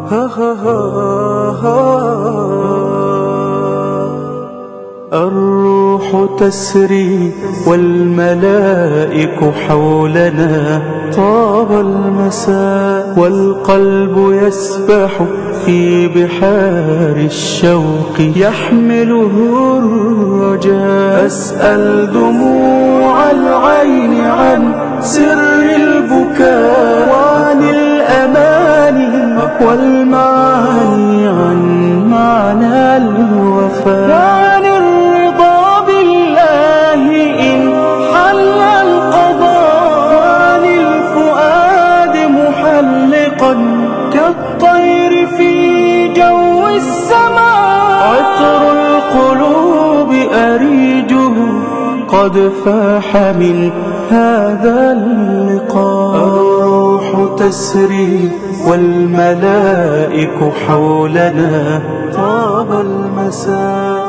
الروح تسري والملائك حولنا طاب المساء والقلب يسبح في بحار الشوق يحمله الرجاء أسأل دموع العين عن سر البكاء وعن الأماني والمعاني عن معنى الوفاء وعن الرضا بالله إن حل القضاء وعن الفؤاد محلقا كالطير في جو السماء عطر القلوب أريجه قد فاح من هذا اللقاء الروح تسري والملائك حولنا طاب المساء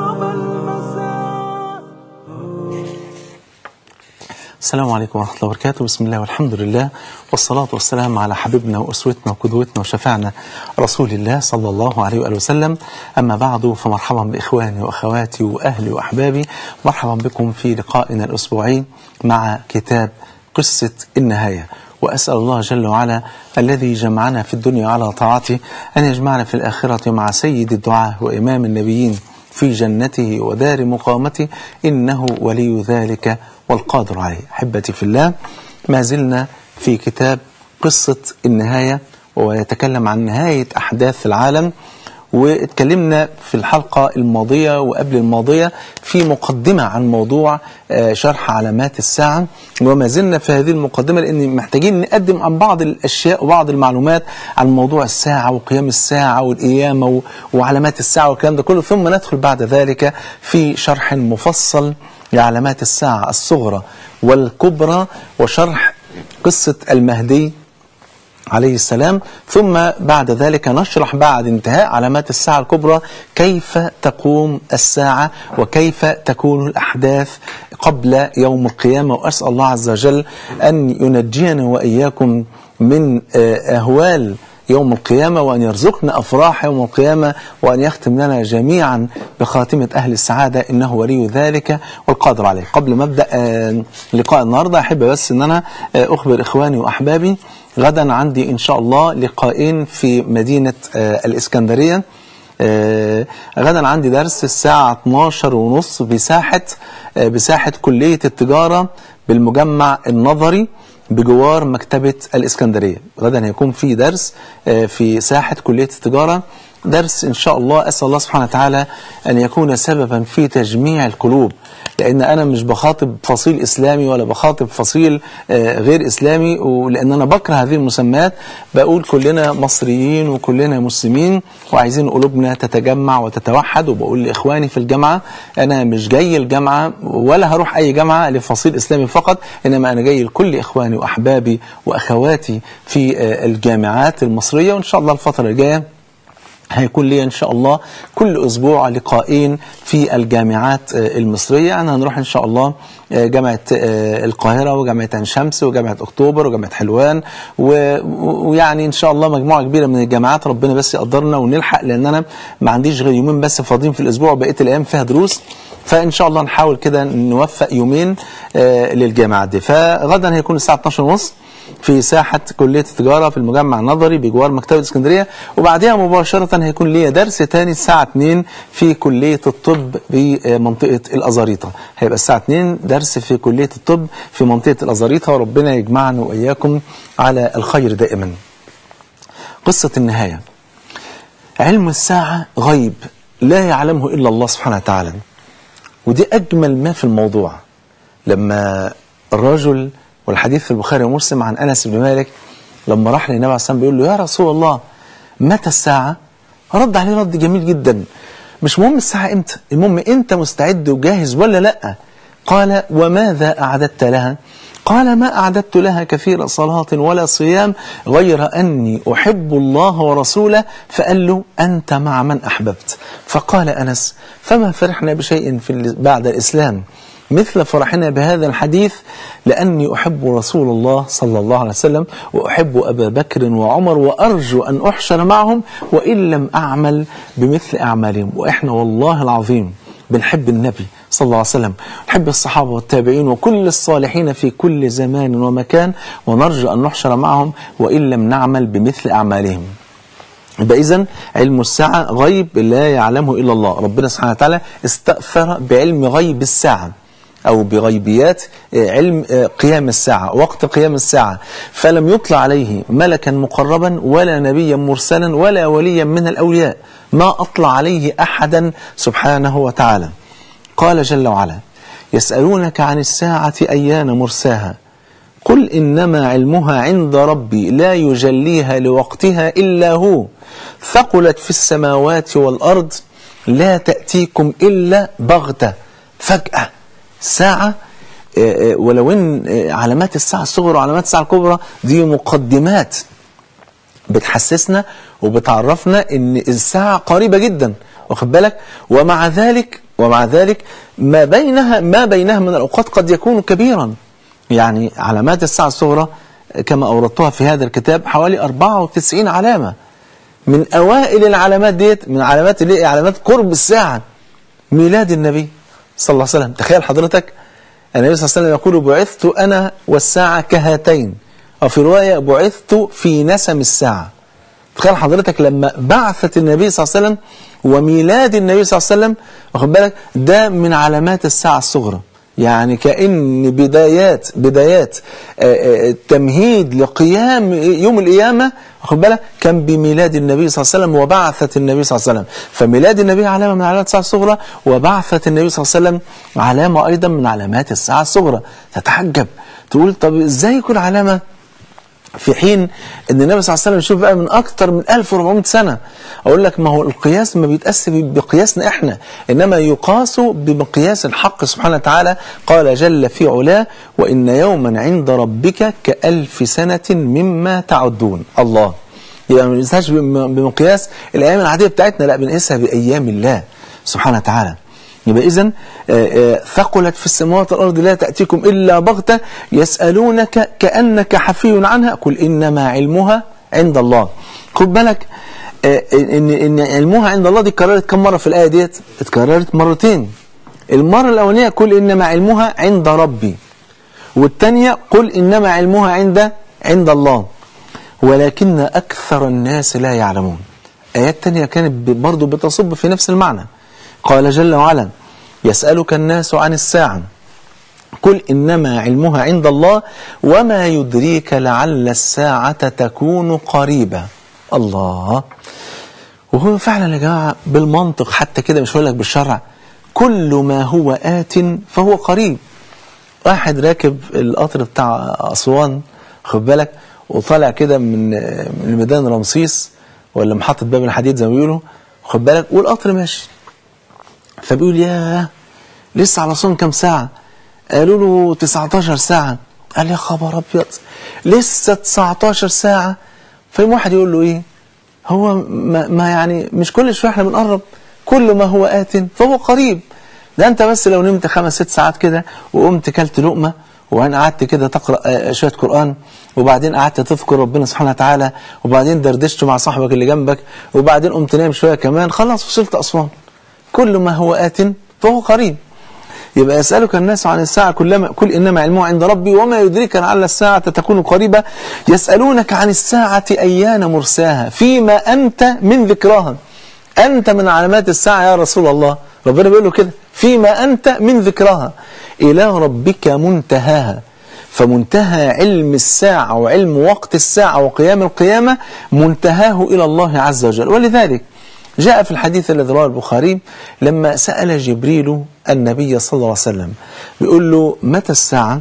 السلام عليكم ورحمة الله وبركاته بسم الله والحمد لله والصلاة والسلام على حبيبنا وأسوتنا وقدوتنا وشفعنا رسول الله صلى الله عليه وآله وسلم أما بعد فمرحبا بإخواني وأخواتي وأهلي وأحبابي مرحبا بكم في لقائنا الأسبوعي مع كتاب قصة النهاية وأسأل الله جل وعلا الذي جمعنا في الدنيا على طاعته أن يجمعنا في الآخرة مع سيد الدعاء وإمام النبيين في جنته ودار مقامته إنه ولي ذلك والقادر عليه أحبتي في الله ما زلنا في كتاب قصة النهاية ويتكلم عن نهاية أحداث العالم واتكلمنا في الحلقة الماضية وقبل الماضية في مقدمة عن موضوع شرح علامات الساعة وما زلنا في هذه المقدمة لأن محتاجين نقدم عن بعض الأشياء وبعض المعلومات عن موضوع الساعة وقيام الساعة والقيامة وعلامات الساعة والكلام ده كله ثم ندخل بعد ذلك في شرح مفصل لعلامات الساعة الصغرى والكبرى وشرح قصة المهدي عليه السلام ثم بعد ذلك نشرح بعد انتهاء علامات الساعة الكبرى كيف تقوم الساعة وكيف تكون الأحداث قبل يوم القيامة وأسأل الله عز وجل أن ينجينا وإياكم من أهوال يوم القيامة وأن يرزقنا أفراح يوم القيامة وأن يختم لنا جميعا بخاتمة أهل السعادة إنه ولي ذلك والقادر عليه قبل ما أبدأ لقاء النهاردة أحب بس أن أنا أخبر إخواني وأحبابي غدا عندي إن شاء الله لقاءين في مدينة الإسكندرية غدا عندي درس الساعة 12 ونص بساحة بساحة كلية التجارة بالمجمع النظري بجوار مكتبة الإسكندرية غدا هيكون في درس في ساحة كلية التجارة درس إن شاء الله أسأل الله سبحانه وتعالى أن يكون سببا في تجميع القلوب لأن أنا مش بخاطب فصيل إسلامي ولا بخاطب فصيل غير إسلامي ولأن أنا بكره هذه المسميات بقول كلنا مصريين وكلنا مسلمين وعايزين قلوبنا تتجمع وتتوحد وبقول لإخواني في الجامعة أنا مش جاي الجامعة ولا هروح أي جامعة لفصيل إسلامي فقط إنما أنا جاي لكل إخواني وأحبابي وأخواتي في الجامعات المصرية وإن شاء الله الفترة الجاية هيكون لي إن شاء الله كل أسبوع لقاءين في الجامعات المصرية أنا هنروح إن شاء الله جامعة القاهرة وجامعة عين شمس وجامعة أكتوبر وجامعة حلوان ويعني إن شاء الله مجموعة كبيرة من الجامعات ربنا بس يقدرنا ونلحق لأن أنا ما عنديش غير يومين بس فاضيين في الأسبوع وبقية الأيام فيها دروس فإن شاء الله نحاول كده نوفق يومين للجامعات دي فغدا هيكون الساعة 12 ونص في ساحة كلية التجارة في المجمع النظري بجوار مكتبة اسكندرية وبعدها مباشرة هيكون ليا درس تاني الساعة 2 في كلية الطب بمنطقة الأزاريطة هيبقى الساعة 2 درس في كلية الطب في منطقة الأزاريطة وربنا يجمعنا وإياكم على الخير دائما قصة النهاية علم الساعة غيب لا يعلمه إلا الله سبحانه وتعالى ودي أجمل ما في الموضوع لما الرجل والحديث في البخاري ومسلم عن أنس بن مالك لما راح للنبي عليه الصلاة بيقول له يا رسول الله متى الساعة رد عليه رد جميل جدا مش مهم الساعة امتى المهم انت مستعد وجاهز ولا لا قال وماذا أعددت لها قال ما أعددت لها كثير صلاة ولا صيام غير أني أحب الله ورسوله فقال له أنت مع من أحببت فقال أنس فما فرحنا بشيء في بعد الإسلام مثل فرحنا بهذا الحديث لأني أحب رسول الله صلى الله عليه وسلم وأحب أبا بكر وعمر وأرجو أن أحشر معهم وإن لم أعمل بمثل أعمالهم وإحنا والله العظيم بنحب النبي صلى الله عليه وسلم نحب الصحابة والتابعين وكل الصالحين في كل زمان ومكان ونرجو أن نحشر معهم وإن لم نعمل بمثل أعمالهم يبقى إذن علم الساعة غيب لا يعلمه إلا الله ربنا سبحانه وتعالى استأثر بعلم غيب الساعة أو بغيبيات علم قيام الساعة وقت قيام الساعة فلم يطلع عليه ملكا مقربا ولا نبيا مرسلا ولا وليا من الأولياء ما أطلع عليه أحدا سبحانه وتعالى قال جل وعلا يسألونك عن الساعة أيان مرساها قل إنما علمها عند ربي لا يجليها لوقتها إلا هو ثقلت في السماوات والأرض لا تأتيكم إلا بغتة فجأة ساعة ولو ان علامات الساعة الصغرى وعلامات الساعة الكبرى دي مقدمات بتحسسنا وبتعرفنا ان الساعة قريبة جدا واخد بالك ومع ذلك ومع ذلك ما بينها ما بينها من الاوقات قد يكون كبيرا يعني علامات الساعة الصغرى كما اوردتها في هذا الكتاب حوالي 94 علامة من اوائل العلامات ديت من علامات اللي علامات قرب الساعة ميلاد النبي صلى الله عليه وسلم تخيل حضرتك النبي صلى الله عليه وسلم يقول بعثت أنا والساعة كهاتين وفي رواية بعثت في نسم الساعة تخيل حضرتك لما بعثت النبي صلى الله عليه وسلم وميلاد النبي صلى الله عليه وسلم واخد بالك ده من علامات الساعة الصغرى يعني كأن بدايات بدايات تمهيد لقيام يوم القيامة واخد بالك كان بميلاد النبي صلى الله عليه وسلم وبعثة النبي صلى الله عليه وسلم فميلاد النبي علامة من علامات الساعة الصغرى وبعثة النبي صلى الله عليه وسلم علامة أيضا من علامات الساعة الصغرى تتحجب تقول طب ازاي يكون علامة في حين ان النبي صلى الله عليه وسلم شوف بقى من اكثر من 1400 سنه اقول لك ما هو القياس ما بيتقاس بقياسنا احنا انما يقاس بمقياس الحق سبحانه وتعالى قال جل في علاه وان يوما عند ربك كالف سنه مما تعدون الله يبقى ما بنقيسهاش بمقياس الايام العاديه بتاعتنا لا بنقيسها بايام الله سبحانه وتعالى يبقى إذن ثقلت في السماوات والأرض لا تأتيكم إلا بغتة يسألونك كأنك حفي عنها قل إنما علمها عند الله خد بالك إن, إن علمها عند الله دي اتكررت كم مرة في الآية ديت اتكررت مرتين المرة الأولانية قل إنما علمها عند ربي والثانية قل إنما علمها عند عند الله ولكن أكثر الناس لا يعلمون آيات تانية كانت برضو بتصب في نفس المعنى قال جل وعلا يسألك الناس عن الساعة قل إنما علمها عند الله وما يدريك لعل الساعة تكون قريبة الله وهو فعلا يا جماعة بالمنطق حتى كده مش هقول لك بالشرع كل ما هو آت فهو قريب واحد راكب القطر بتاع أسوان خد بالك وطالع كده من من ميدان رمسيس ولا محطة باب الحديد زي ما بيقولوا خد بالك والقطر ماشي فبيقول ياه لسه على صون كام ساعة قالوا له 19 ساعة قال يا خبر أبيض لسه 19 ساعة فيوم واحد يقول له إيه هو ما, ما يعني مش كل شوية احنا بنقرب كل ما هو آت فهو قريب ده أنت بس لو نمت خمس ست ساعات كده وقمت كلت لقمة وبعدين قعدت كده تقرأ شوية قرآن وبعدين قعدت تذكر ربنا سبحانه وتعالى وبعدين دردشت مع صاحبك اللي جنبك وبعدين قمت نايم شوية كمان خلاص وصلت أسوان كل ما هو آت فهو قريب يبقى يسألك الناس عن الساعة كلما كل إنما علمه عند ربي وما يدريك لعل الساعة تكون قريبة يسألونك عن الساعة أيان مرساها فيما أنت من ذكراها أنت من علامات الساعة يا رسول الله ربنا بيقول له كده فيما أنت من ذكراها إلى ربك منتهاها فمنتهى علم الساعة وعلم وقت الساعة وقيام القيامة منتهاه إلى الله عز وجل ولذلك جاء في الحديث الذي رواه البخاري لما سأل جبريل النبي صلى الله عليه وسلم بيقول له متى الساعة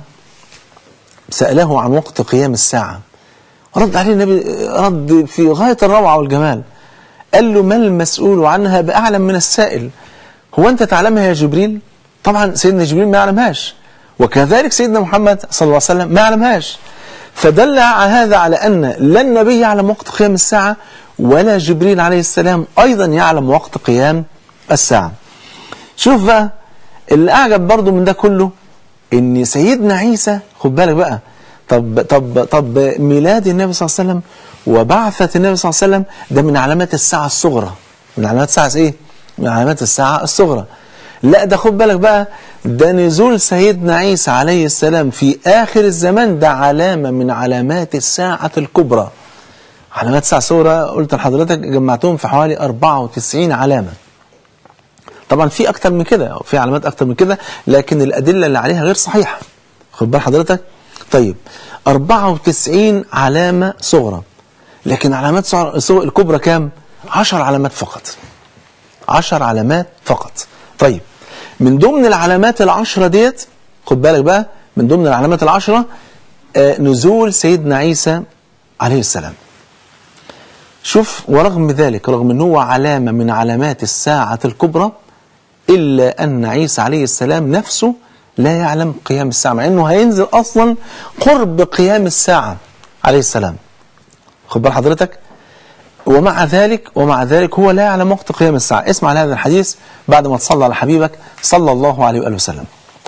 سأله عن وقت قيام الساعة رد عليه النبي رد في غاية الروعة والجمال قال له ما المسؤول عنها بأعلم من السائل هو أنت تعلمها يا جبريل طبعا سيدنا جبريل ما يعلمهاش وكذلك سيدنا محمد صلى الله عليه وسلم ما يعلمهاش فدل هذا على أن لا النبي يعلم وقت قيام الساعة ولا جبريل عليه السلام أيضا يعلم وقت قيام الساعة شوف بقى اللي أعجب برضو من ده كله ان سيدنا عيسى خد بالك بقى طب طب طب ميلاد النبي صلى الله عليه وسلم وبعثة النبي صلى الله عليه وسلم ده من علامات الساعة الصغرى من علامات الساعة ايه؟ من علامات الساعة الصغرى لا ده خد بالك بقى ده نزول سيدنا عيسى عليه السلام في آخر الزمان ده علامة من علامات الساعة الكبرى علامات الساعة الصغرى قلت لحضرتك جمعتهم في حوالي 94 علامة طبعا في اكتر من كده في علامات اكتر من كده لكن الادله اللي عليها غير صحيحه خد بال حضرتك طيب 94 علامه صغرى لكن علامات صغرى صغ- الكبرى كام 10 علامات فقط 10 علامات فقط طيب من ضمن العلامات العشرة ديت خد بالك بقى من ضمن العلامات العشرة آه نزول سيدنا عيسى عليه السلام شوف ورغم ذلك رغم ان هو علامة من علامات الساعة الكبرى إلا أن عيسى عليه السلام نفسه لا يعلم قيام الساعة مع أنه هينزل أصلا قرب قيام الساعة عليه السلام خد بال حضرتك ومع ذلك ومع ذلك هو لا يعلم وقت قيام الساعة اسمع هذا الحديث بعد ما تصلى على حبيبك صلى الله عليه وآله وسلم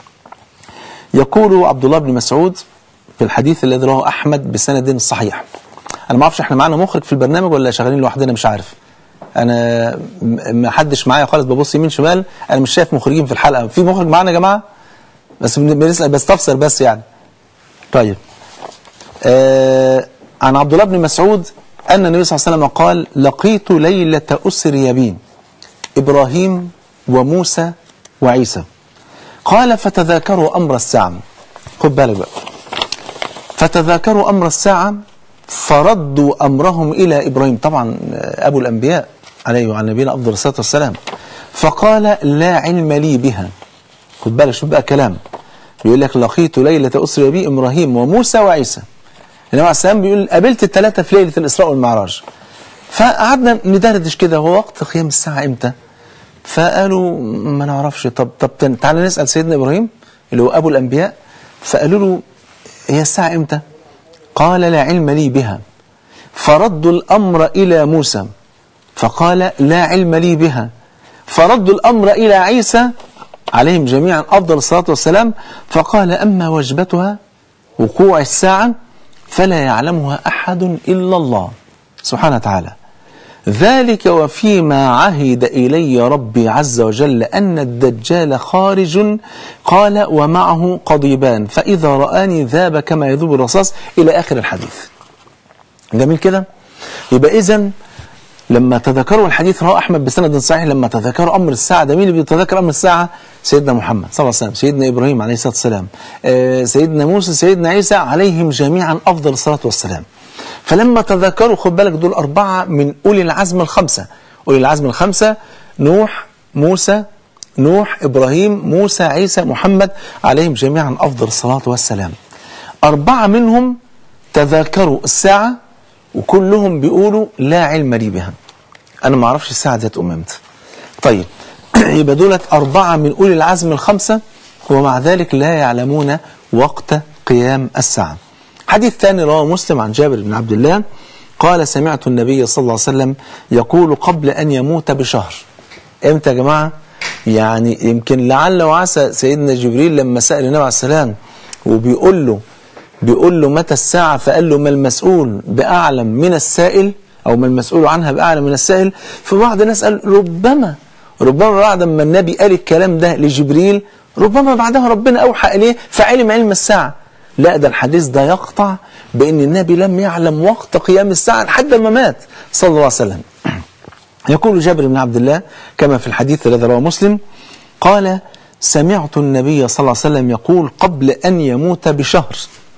يقول عبد الله بن مسعود في الحديث الذي رواه أحمد بسند صحيح أنا ما أعرفش إحنا معانا مخرج في البرنامج ولا شغالين لوحدنا مش عارف أنا م- ما حدش معايا خالص ببص يمين شمال أنا مش شايف مخرجين في الحلقة في مخرج معانا يا جماعة بس بن- بنسأل بستفسر بس يعني طيب آه عن عبد الله بن مسعود أن النبي صلى الله عليه وسلم قال لقيت ليلة أسري بي إبراهيم وموسى وعيسى قال فتذاكروا أمر الساعة خد بالك بقى فتذاكروا أمر الساعة فردوا أمرهم إلى إبراهيم طبعا آه، أبو الأنبياء عليه وعلى نبينا أفضل الصلاة والسلام فقال لا علم لي بها خد بالك شوف بقى كلام بيقول لك لقيت ليلة أسري بي إبراهيم وموسى وعيسى النبي عليه السلام بيقول قابلت الثلاثة في ليلة الإسراء والمعراج فقعدنا ندردش كده هو وقت قيام الساعة إمتى فقالوا ما نعرفش طب طب تن- تعالى نسأل سيدنا إبراهيم اللي هو أبو الأنبياء فقالوا له هي الساعة إمتى قال لا علم لي بها فردوا الأمر إلى موسى فقال لا علم لي بها فردوا الأمر إلى عيسى عليهم جميعا أفضل الصلاة والسلام فقال أما وجبتها وقوع الساعة فلا يعلمها أحد إلا الله سبحانه وتعالى ذلك وفيما عهد إلي ربي عز وجل أن الدجال خارج قال ومعه قضيبان فإذا رآني ذاب كما يذوب الرصاص إلى آخر الحديث جميل كده يبقى إذن لما تذكروا الحديث رواه احمد بسند صحيح لما تذكروا امر الساعه ده مين اللي بيتذكر امر الساعه؟ سيدنا محمد صلى الله عليه وسلم، سيدنا ابراهيم عليه الصلاه والسلام، آه، سيدنا موسى، سيدنا عيسى عليهم جميعا افضل الصلاه والسلام. فلما تذكروا خد بالك دول اربعه من اولي العزم الخمسه، اولي العزم الخمسه نوح، موسى، نوح، ابراهيم، موسى، عيسى، محمد عليهم جميعا افضل الصلاه والسلام. اربعه منهم تذاكروا الساعه وكلهم بيقولوا لا علم لي بها انا ما اعرفش الساعه دي هتقوم امتى طيب يبقى دولت اربعه من اولي العزم الخمسه ومع ذلك لا يعلمون وقت قيام الساعه حديث ثاني رواه مسلم عن جابر بن عبد الله قال سمعت النبي صلى الله عليه وسلم يقول قبل ان يموت بشهر امتى يا جماعه يعني يمكن لعل وعسى سيدنا جبريل لما سال النبي عليه السلام وبيقول له بيقول له متى الساعة فقال له ما المسؤول بأعلم من السائل أو ما المسؤول عنها بأعلم من السائل فبعض الناس قال ربما ربما بعد ما النبي قال الكلام ده لجبريل ربما بعدها ربنا أوحى إليه فعلم علم الساعة لا ده الحديث ده يقطع بأن النبي لم يعلم وقت قيام الساعة لحد ما مات صلى الله عليه وسلم يقول جابر بن عبد الله كما في الحديث الذي رواه مسلم قال سمعت النبي صلى الله عليه وسلم يقول قبل أن يموت بشهر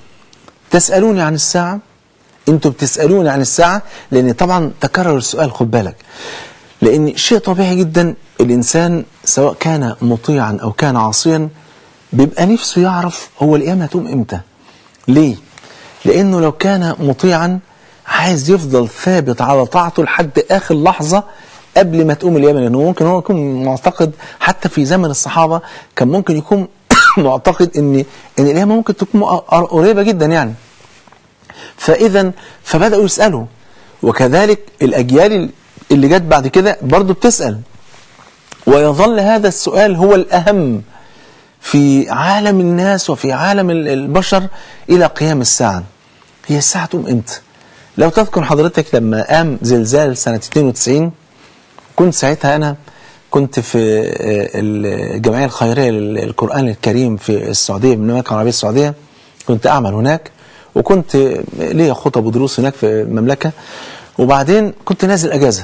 تسألوني عن الساعة انتوا بتسألوني عن الساعة لأن طبعا تكرر السؤال خد بالك لأن شيء طبيعي جدا الإنسان سواء كان مطيعا أو كان عاصيا بيبقى نفسه يعرف هو القيامة هتقوم إمتى ليه؟ لأنه لو كان مطيعا عايز يفضل ثابت على طاعته لحد آخر لحظة قبل ما تقوم القيامة لأنه ممكن هو يكون معتقد حتى في زمن الصحابة كان ممكن يكون معتقد ان ان القيامه ممكن تكون قريبه جدا يعني فاذا فبداوا يسالوا وكذلك الاجيال اللي جت بعد كده برضه بتسال ويظل هذا السؤال هو الاهم في عالم الناس وفي عالم ال- البشر إلى قيام الساعة هي الساعة تقوم إمتى لو تذكر حضرتك لما قام زلزال سنة 92 كنت ساعتها أنا كنت في آه، الجمعية الخيرية للقرآن الكريم في السعودية بالمملكة العربية السعودية كنت أعمل هناك وكنت ليا خطب ودروس هناك في المملكة وبعدين كنت نازل أجازة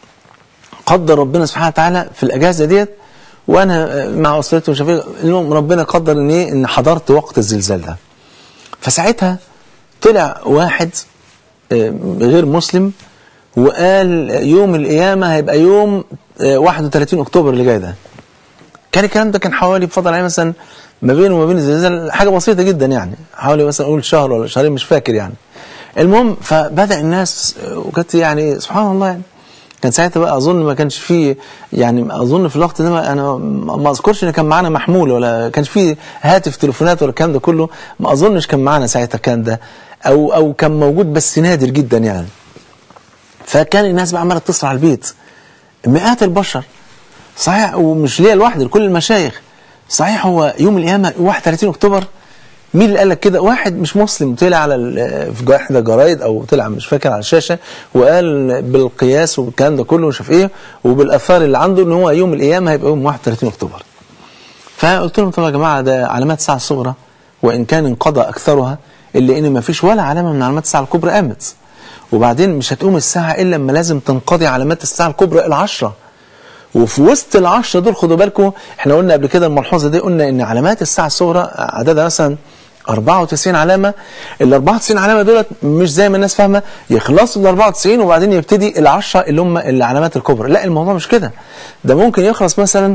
قدر ربنا سبحانه وتعالى في الأجازة ديت وأنا مع أسرتي وشفيق المهم ربنا قدر إن إيه إن حضرت وقت الزلزال ده فساعتها طلع واحد آه، غير مسلم وقال يوم القيامة هيبقى يوم آه، 31 أكتوبر اللي جاي ده كان الكلام ده كان حوالي بفضل عليه مثلا ما بينه وما بين الزلزال حاجة بسيطة جدا يعني حوالي مثلا أقول شهر ولا شهرين مش فاكر يعني المهم فبدأ الناس آه، وكانت يعني سبحان الله يعني كان ساعتها بقى اظن ما كانش فيه يعني اظن في الوقت ده ما- انا ما ما اذكرش ان كان معانا محمول ولا كانش فيه هاتف تليفونات ولا الكلام ده كله ما اظنش كان معانا ساعتها الكلام ده او او كان موجود بس نادر جدا يعني فكان الناس بقى عماله تتصل على البيت مئات البشر صحيح ومش ليا لوحدي لكل المشايخ صحيح هو يوم القيامه 31 اكتوبر مين اللي قال لك كده واحد مش مسلم طلع على ال- في احدى الجرايد او طلع مش فاكر على الشاشه وقال بالقياس والكلام ده كله مش عارف ايه وبالاثار اللي عنده ان هو يوم القيامه هيبقى يوم 31 اكتوبر فقلت لهم طب يا جماعه ده علامات الساعه الصغرى وان كان انقضى اكثرها الا ان ما فيش ولا علامه من علامات الساعه الكبرى قامت وبعدين مش هتقوم الساعه الا لما لازم تنقضي علامات الساعه الكبرى العشره وفي وسط العشرة دول خدوا بالكم احنا قلنا قبل كده الملحوظة دي قلنا ان علامات الساعة الصغرى عددها مثلا 94 علامة ال 94 علامة دولت مش زي ما الناس فاهمة يخلصوا ال 94 وبعدين يبتدي العشرة اللي هم العلامات الكبرى لا الموضوع مش كده ده ممكن يخلص مثلا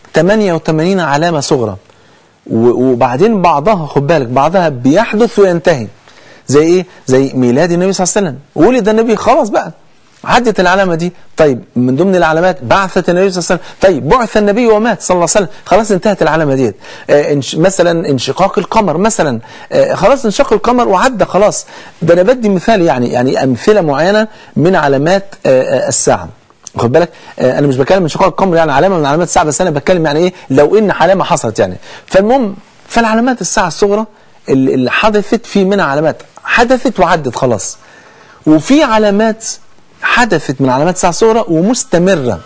88 علامة صغرى و- وبعدين بعضها خد بالك بعضها بيحدث وينتهي زي ايه زي ميلاد النبي صلى الله عليه وسلم ولد النبي خلاص بقى عدت العلامه دي طيب من ضمن العلامات بعثه النبي صلى الله عليه وسلم طيب بعث النبي ومات صلى الله عليه وسلم خلاص انتهت العلامه ديت آه انش مثلا انشقاق القمر مثلا آه خلاص انشق القمر وعدى خلاص ده انا بدي مثال يعني يعني امثله معينه من علامات آه آه الساعه واخد بالك آه انا مش بتكلم انشقاق القمر يعني علامه من علامات الساعه بس انا بتكلم يعني ايه لو ان علامه حصلت يعني فالمهم فالعلامات الساعه الصغرى اللي اللي حدثت في منها علامات حدثت وعدت خلاص وفي علامات حدثت من علامات الساعه الصغرى ومستمره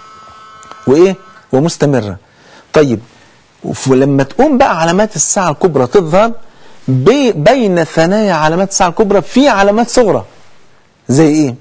وايه ومستمره طيب وف- ولما تقوم بقى علامات الساعه الكبرى تظهر بي- بين ثنايا علامات الساعه الكبرى في علامات صغرى زي ايه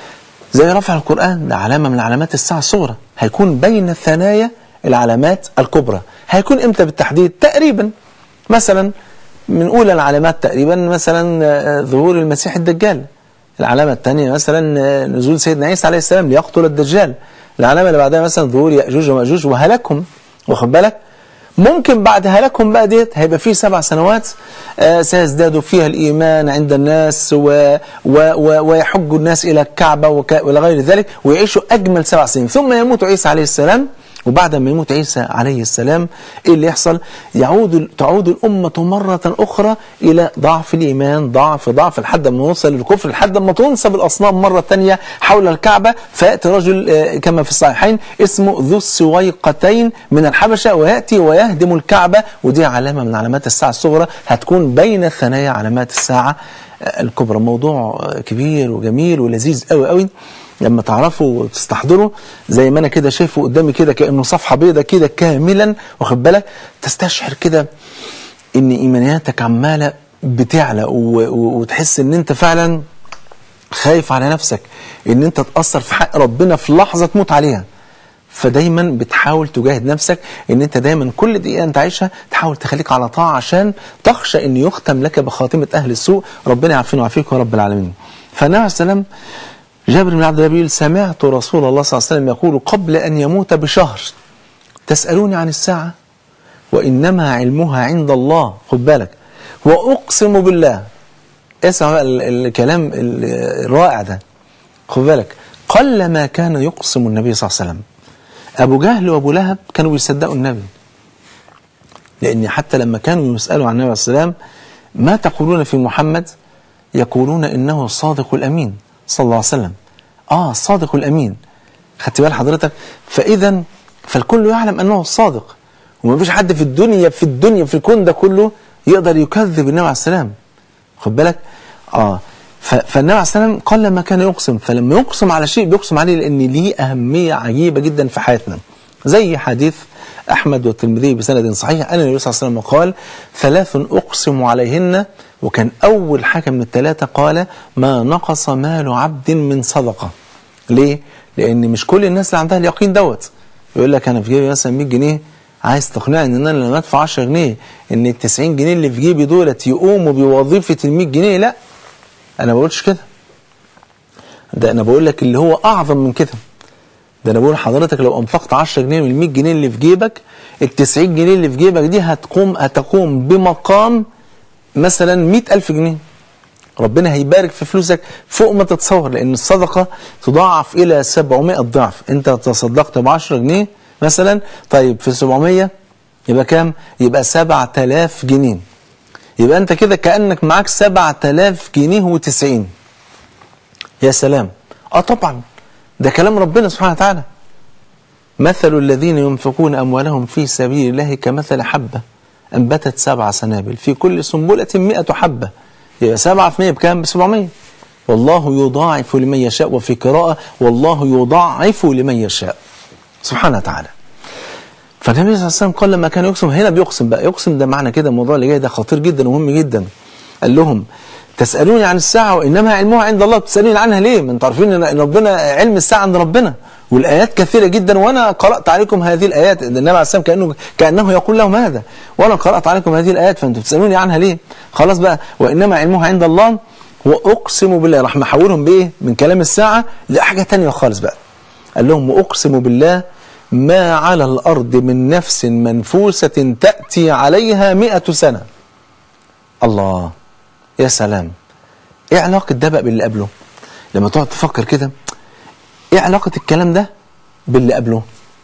زي رفع القرآن ده علامة من علامات الساعة الصغرى هيكون بين ثنايا العلامات الكبرى هيكون امتى بالتحديد تقريبا مثلا من أولى العلامات تقريبا مثلا آه، ظهور المسيح الدجال العلامة الثانية مثلا آه، نزول سيدنا عيسى عليه السلام ليقتل الدجال العلامة اللي بعدها مثلا ظهور يأجوج ومأجوج وهلاكهم واخد بالك ممكن بعد هلاكهم بقى ديت هيبقى فيه سبع سنوات آه سيزداد فيها الإيمان عند الناس و و و ويحج الناس إلى الكعبة وك وإلى غير ذلك ويعيشوا أجمل سبع سنين ثم يموت عيسى عليه السلام وبعد ما يموت عيسى عليه السلام ايه اللي يحصل يعود تعود الأمة مرة أخرى إلى ضعف الإيمان ضعف ضعف لحد ما نوصل للكفر لحد ما تنصب الأصنام مرة تانية حول الكعبة فيأتي رجل آه، كما في الصحيحين اسمه ذو السويقتين من الحبشة ويأتي ويهدم الكعبة ودي علامة من علامات الساعة الصغرى هتكون بين ثنايا علامات الساعة آه، الكبرى موضوع آه، كبير وجميل ولذيذ قوي قوي لما تعرفوا وتستحضروا زي ما انا كده شايفه قدامي كده كانه صفحه بيضه كده كاملا واخد بالك تستشعر كده ان ايمانياتك عماله بتعلى و- و- وتحس ان انت فعلا خايف على نفسك ان انت تاثر في حق ربنا في لحظه تموت عليها فدايما بتحاول تجاهد نفسك ان انت دايما كل دقيقه انت عايشها تحاول تخليك على طاعه عشان تخشى ان يختم لك بخاتمه اهل السوء ربنا يعافينا ويعافيك يا رب العالمين فالنبي عليه السلام جابر بن عبد الله بيقول سمعت رسول الله صلى الله عليه وسلم يقول قبل ان يموت بشهر تسالوني عن الساعه وانما علمها عند الله خد بالك واقسم بالله اسمع بقى ال- الكلام ال- الرائع ده خد بالك قل ما كان يقسم النبي صلى الله عليه وسلم ابو جهل وابو لهب كانوا بيصدقوا النبي لان حتى لما كانوا يسالوا عن النبي عليه السلام ما تقولون في محمد يقولون انه الصادق الامين صلى الله عليه وسلم اه الصادق الامين خدت بال حضرتك فاذا فالكل يعلم انه الصادق وما فيش حد في الدنيا في الدنيا في الكون ده كله يقدر يكذب النبي عليه السلام خد بالك اه ف- فالنبي عليه السلام قل ما كان يقسم فلما يقسم على شيء بيقسم عليه لان ليه اهميه عجيبه جدا في حياتنا زي حديث احمد والترمذي بسند صحيح ان النبي صلى الله عليه وسلم قال ثلاث اقسم عليهن وكان اول حاجه من الثلاثه قال ما نقص مال عبد من صدقه ليه؟ لان مش كل الناس اللي عندها اليقين دوت يقول لك انا في جيبي مثلا 100 جنيه عايز تقنعني ان انا لما ادفع 10 جنيه ان ال 90 جنيه اللي في جيبي دولت يقوموا بوظيفه ال 100 جنيه لا انا ما بقولش كده ده انا بقول لك اللي هو اعظم من كده ده انا بقول لحضرتك لو انفقت 10 جنيه من ال 100 جنيه اللي في جيبك ال 90 جنيه اللي في جيبك دي هتقوم هتقوم بمقام مثلا 100000 جنيه ربنا هيبارك في فلوسك فوق ما تتصور لان الصدقه تضاعف الى 700 ضعف انت تصدقت ب 10 جنيه مثلا طيب في 700 يبقى كام يبقى 7000 جنيه يبقى انت كده كانك معاك 7000 جنيه و90 يا سلام اه طبعا ده كلام ربنا سبحانه وتعالى مثل الذين ينفقون اموالهم في سبيل الله كمثل حبه انبتت سبع سنابل في كل سنبله 100 حبه يبقى 7 في 100 بكام؟ ب 700 والله يضاعف لمن يشاء وفي قراءه والله يضاعف لمن يشاء سبحانه وتعالى فالنبي صلى الله عليه وسلم قال لما كان يقسم هنا بيقسم بقى يقسم ده معنى كده الموضوع اللي جاي ده خطير جدا ومهم جدا قال لهم تسالوني عن الساعه وانما علمها عند الله تسالوني عنها ليه؟ ما انتوا عارفين ان ربنا علم الساعه عند ربنا والايات كثيره جدا وانا قرات عليكم هذه الايات النبي عليه السلام كانه كانه يقول لهم هذا وانا قرات عليكم هذه الايات فانتوا تسالوني عنها ليه؟ خلاص بقى وانما علمها عند الله واقسم بالله راح محولهم بايه؟ من كلام الساعه لحاجه ثانيه خالص بقى قال لهم واقسم بالله ما على الارض من نفس منفوسه تاتي عليها مئة سنه الله يا سلام ايه علاقه ده بقى باللي قبله لما تقعد تفكر كده ايه علاقه الكلام ده باللي قبله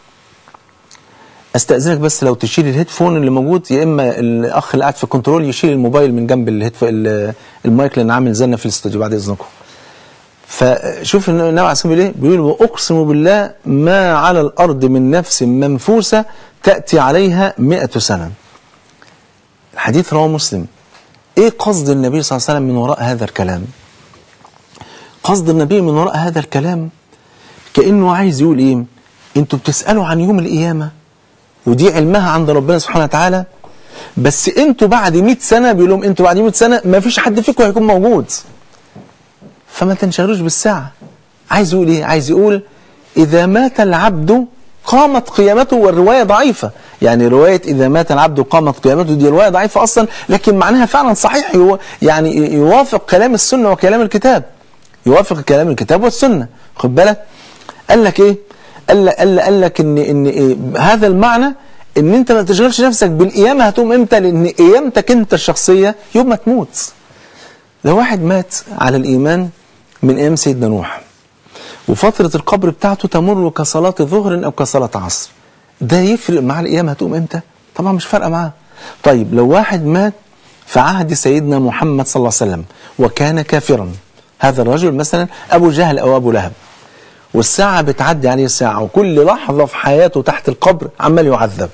استاذنك بس لو تشيل الهيدفون اللي موجود يا اما الاخ اللي قاعد في الكنترول يشيل الموبايل من جنب الهيدف ال- المايك لان عامل زنه في الاستوديو بعد اذنكم فشوف النبي عليه الصلاه والسلام بيقول واقسم بالله ما على الارض من نفس منفوسه تاتي عليها مئة سنه الحديث رواه مسلم ايه قصد النبي صلى الله عليه وسلم من وراء هذا الكلام قصد النبي من وراء هذا الكلام كانه عايز يقول ايه انتوا بتسالوا عن يوم القيامه ودي علمها عند ربنا سبحانه وتعالى بس انتوا بعد 100 سنه بيقول لهم انتوا بعد 100 سنه ما فيش حد فيكم هيكون موجود فما تنشغلوش بالساعه عايز يقول ايه عايز يقول اذا مات العبد قامت قيامته والروايه ضعيفه يعني روايه اذا مات العبد قامت قيامته دي روايه ضعيفه اصلا لكن معناها فعلا صحيح يو يعني يوافق كلام السنه وكلام الكتاب يوافق كلام الكتاب والسنه خد بالك قال لك ايه قال لك قال لك, قال لك ان ان إيه هذا المعنى ان انت ما تشغلش نفسك بالقيامه هتقوم امتى لان قيامتك انت الشخصيه يوم ما تموت لو واحد مات على الايمان من ايام سيدنا نوح وفتره القبر بتاعته تمر كصلاه ظهر او كصلاه عصر ده يفرق مع القيامه هتقوم امتى طبعا مش فارقه معاه طيب لو واحد مات في عهد سيدنا محمد صلى الله عليه وسلم وكان كافرا هذا الرجل مثلا ابو جهل او ابو لهب والساعة بتعدي عليه الساعة وكل لحظة في حياته تحت القبر عمال يعذب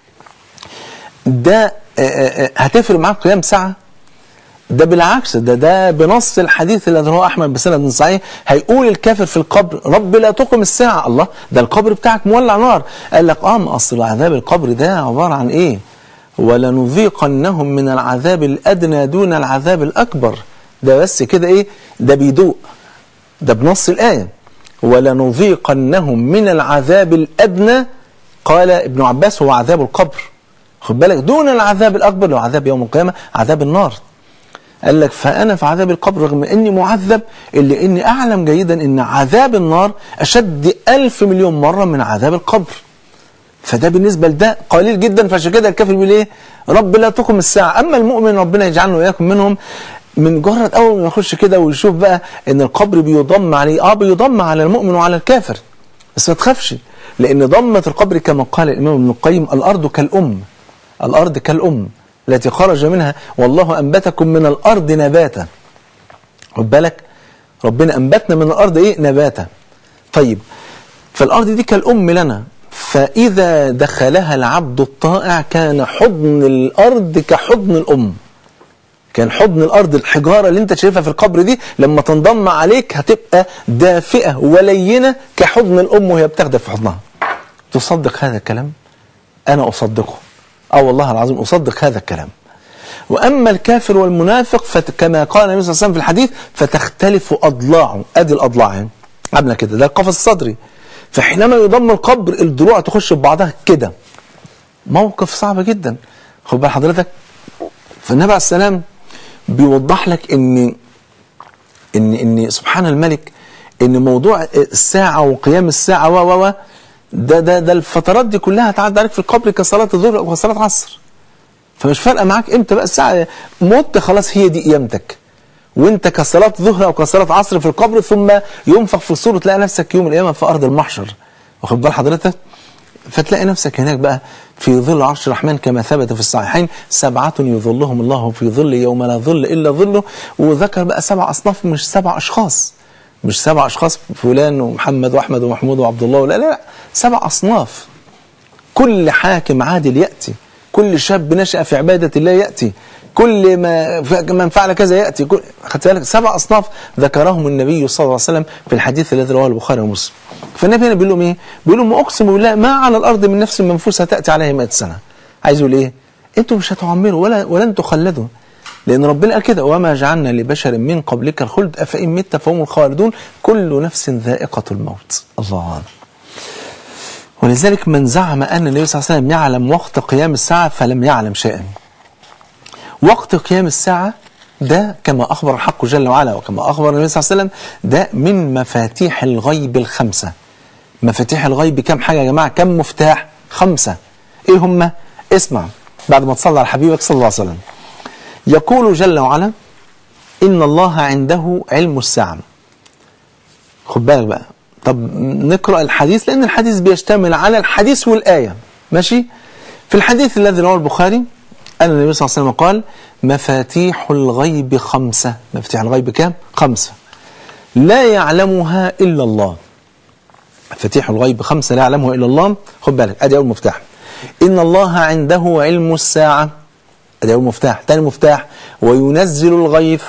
ده آه، آه، آه، هتفرق معاك قيام ساعة ده بالعكس ده ده بنص الحديث الذي رواه احمد بسند صحيح هيقول الكافر في القبر رب لا تقم الساعه الله ده القبر بتاعك مولع نار قال لك اه ما اصل عذاب القبر ده عباره عن ايه ولنذيقنهم من العذاب الادنى دون العذاب الاكبر ده بس كده ايه ده بيدوق ده بنص الايه ولنذيقنهم من العذاب الادنى قال ابن عباس هو عذاب القبر خد بالك دون العذاب الاكبر اللي هو عذاب يوم القيامه عذاب النار قال لك فانا في عذاب القبر رغم اني معذب الا اني اعلم جيدا ان عذاب النار اشد ألف مليون مره من عذاب القبر فده بالنسبه لده قليل جدا فعشان كده الكافر بيقول ايه رب لا تقم الساعه اما المؤمن ربنا يجعلنا واياكم منهم من مجرد اول ما يخش كده ويشوف بقى ان القبر بيضم عليه اه بيضم على المؤمن وعلى الكافر بس ما تخافش لان ضمه القبر كما قال الامام ابن القيم الارض كالام الارض كالام التي خرج منها والله انبتكم من الارض نباتا خد بالك ربنا انبتنا من الارض ايه نباتا طيب فالارض دي كالام لنا فإذا دخلها العبد الطائع كان حضن الأرض كحضن الأم كان حضن الأرض الحجارة اللي انت شايفها في القبر دي لما تنضم عليك هتبقى دافئة ولينة كحضن الأم وهي بتاخدك في حضنها تصدق هذا الكلام أنا أصدقه أو والله العظيم أصدق هذا الكلام وأما الكافر والمنافق فكما قال النبي صلى الله عليه وسلم في الحديث فتختلف أضلاعه أدي الأضلاع يعني. عامله كده ده القفص الصدري فحينما يضم القبر الضلوع تخش في بعضها كده موقف صعب جدا خد بال حضرتك فالنبي عليه السلام بيوضح لك ان ان ان سبحان الملك ان موضوع الساعه وقيام الساعه و و ده ده ده الفترات دي كلها هتعدي عليك في القبر كصلاه الظهر او كصلاه عصر فمش فارقه معاك امتى بقى الساعه مت خلاص هي دي قيامتك وانت كصلاه ظهر او كصلاه عصر في القبر ثم ينفخ في الصور تلاقي نفسك يوم القيامه في ارض المحشر واخد بال حضرتك فتلاقي نفسك هناك بقى في ظل عرش الرحمن كما ثبت في الصحيحين سبعة يظلهم الله في ظل يوم لا ظل إلا ظله وذكر بقى سبع أصناف مش سبع أشخاص مش سبع أشخاص فلان ومحمد وأحمد ومحمود وعبد الله لا لا لا سبع أصناف كل حاكم عادل يأتي كل شاب نشأ في عبادة الله يأتي كل ما من فعل كذا يأتي كل خدت بالك سبع أصناف ذكرهم النبي صلى الله عليه وسلم في الحديث الذي رواه البخاري ومسلم فالنبي هنا بيقول لهم ايه؟ بيقول لهم اقسم بالله ما على الارض من نفس منفوسه تاتي عليها 100 سنه. عايز يقول ايه؟ انتوا مش هتعمروا ولا ولن تخلدوا. لان ربنا قال كده وما جعلنا لبشر من قبلك الخلد افان مت فهم الخالدون كل نفس ذائقه الموت. الله ولذلك من زعم ان النبي صلى الله عليه وسلم يعلم وقت قيام الساعه فلم يعلم شيئا. وقت قيام الساعه ده كما أخبر الحق جل وعلا وكما أخبر النبي صلى الله عليه وسلم ده من مفاتيح الغيب الخمسة مفاتيح الغيب كم حاجة يا جماعة كم مفتاح خمسة إيه هم اسمع بعد ما تصلى على حبيبك صلى الله عليه وسلم يقول جل وعلا إن الله عنده علم الساعة خد بالك بقى طب نقرأ الحديث لأن الحديث بيشتمل على الحديث والآية ماشي في الحديث الذي رواه البخاري أن النبي صلى الله عليه وسلم قال مفاتيح الغيب خمسة مفاتيح الغيب كام؟ خمسة لا يعلمها إلا الله مفاتيح الغيب خمسة لا يعلمها إلا الله خد بالك أدي أول مفتاح إن الله عنده علم الساعة أدي أول مفتاح تاني مفتاح وينزل الغيث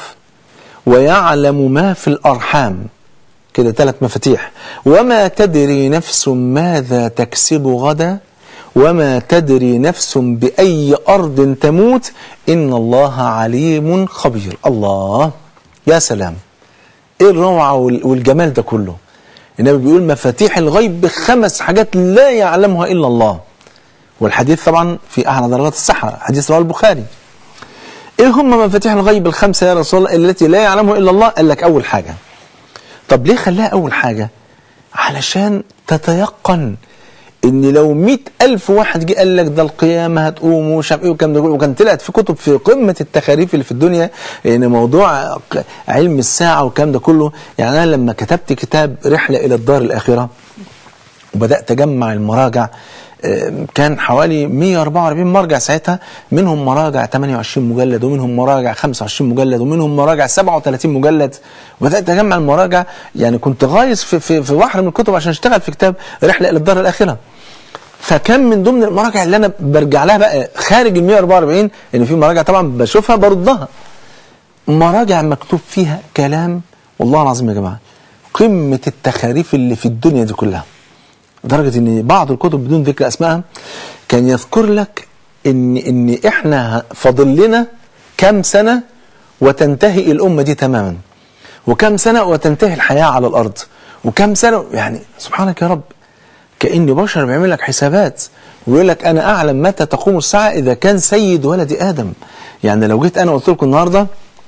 ويعلم ما في الأرحام كده ثلاث مفاتيح وما تدري نفس ماذا تكسب غدا وما تدري نفس بأي أرض تموت إن الله عليم خبير الله يا سلام إيه الروعة والجمال ده كله النبي بيقول مفاتيح الغيب بخمس حاجات لا يعلمها إلا الله والحديث طبعا في أعلى درجات الصحة حديث رواه البخاري إيه هم مفاتيح الغيب الخمسة يا رسول الله التي لا يعلمها إلا الله قال لك أول حاجة طب ليه خلاها أول حاجة علشان تتيقن ان لو مئة ألف واحد جه قال لك ده القيامة هتقوم ومش عارف ايه والكلام ده كله وكان طلعت في كتب في قمة التخاريف اللي في الدنيا ان موضوع علم الساعة والكلام ده كله يعني انا لما كتبت كتاب رحلة الى الدار الاخرة وبدأت اجمع المراجع كان حوالي 144 مرجع ساعتها منهم مراجع 28 مجلد ومنهم مراجع 25 مجلد ومنهم مراجع 37 مجلد وبدات اجمع المراجع يعني كنت غايص في, في, في بحر من الكتب عشان اشتغل في كتاب رحله الى الدار الاخره فكان من ضمن المراجع اللي انا برجع لها بقى خارج ال 144 ان في مراجع طبعا بشوفها بردها مراجع مكتوب فيها كلام والله العظيم يا جماعه قمه التخاريف اللي في الدنيا دي كلها لدرجه ان بعض الكتب بدون ذكر اسمائها كان يذكر لك ان ان احنا فاضل لنا كام سنه وتنتهي الامه دي تماما وكم سنه وتنتهي الحياه على الارض وكم سنه يعني سبحانك يا رب كان بشر بيعمل لك حسابات ويقول لك انا اعلم متى تقوم الساعه اذا كان سيد ولد ادم يعني لو جيت انا قلت لكم النهارده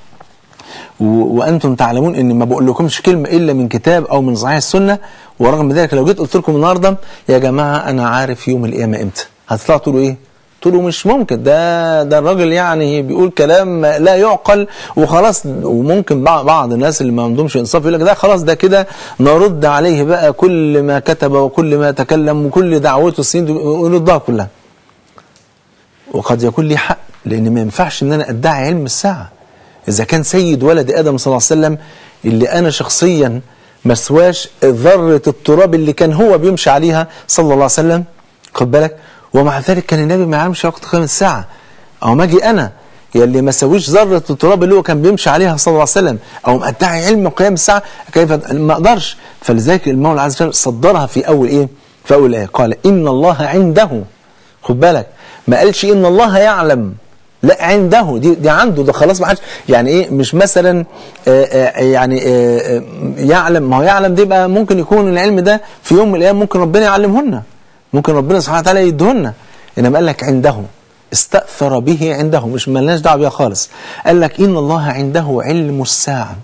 وانتم تعلمون ان ما بقول لكمش كلمه الا من كتاب او من صحيح السنه ورغم ذلك لو جيت قلت لكم النهارده يا جماعه انا عارف يوم القيامه امتى هتطلعوا تقولوا ايه تقولوا مش ممكن ده ده الراجل يعني بيقول كلام لا يعقل وخلاص وممكن بعض الناس اللي ما عندهمش انصاف يقول لك ده خلاص ده كده نرد عليه بقى كل ما كتب وكل ما تكلم وكل دعوته السنين ونردها كلها وقد يكون لي حق لان ما ينفعش ان انا ادعي علم الساعه إذا كان سيد ولد آدم صلى الله عليه وسلم اللي أنا شخصيا مسواش ذرة التراب اللي كان هو بيمشي عليها صلى الله عليه وسلم خد بالك ومع ذلك كان النبي ما يعلمش وقت قيام الساعه او ما اجي انا يلي ما سويش ذره التراب اللي هو كان بيمشي عليها صلى الله عليه وسلم او ادعي علم قيام الساعه كيف ما اقدرش فلذلك المولى عز وجل صدرها في اول ايه؟ في اول ايه قال ان الله عنده خد بالك ما قالش ان الله يعلم لا عنده دي دي عنده ده خلاص ما حدش يعني ايه مش مثلا آآ آآ يعني آآ يعلم ما هو يعلم دي بقى ممكن يكون العلم ده في يوم من الايام ممكن ربنا يعلمهن ممكن ربنا سبحانه وتعالى يدهن انما قال لك عنده استأثر به عنده مش ملناش دعوه بيها خالص قال لك ان الله عنده علم الساعه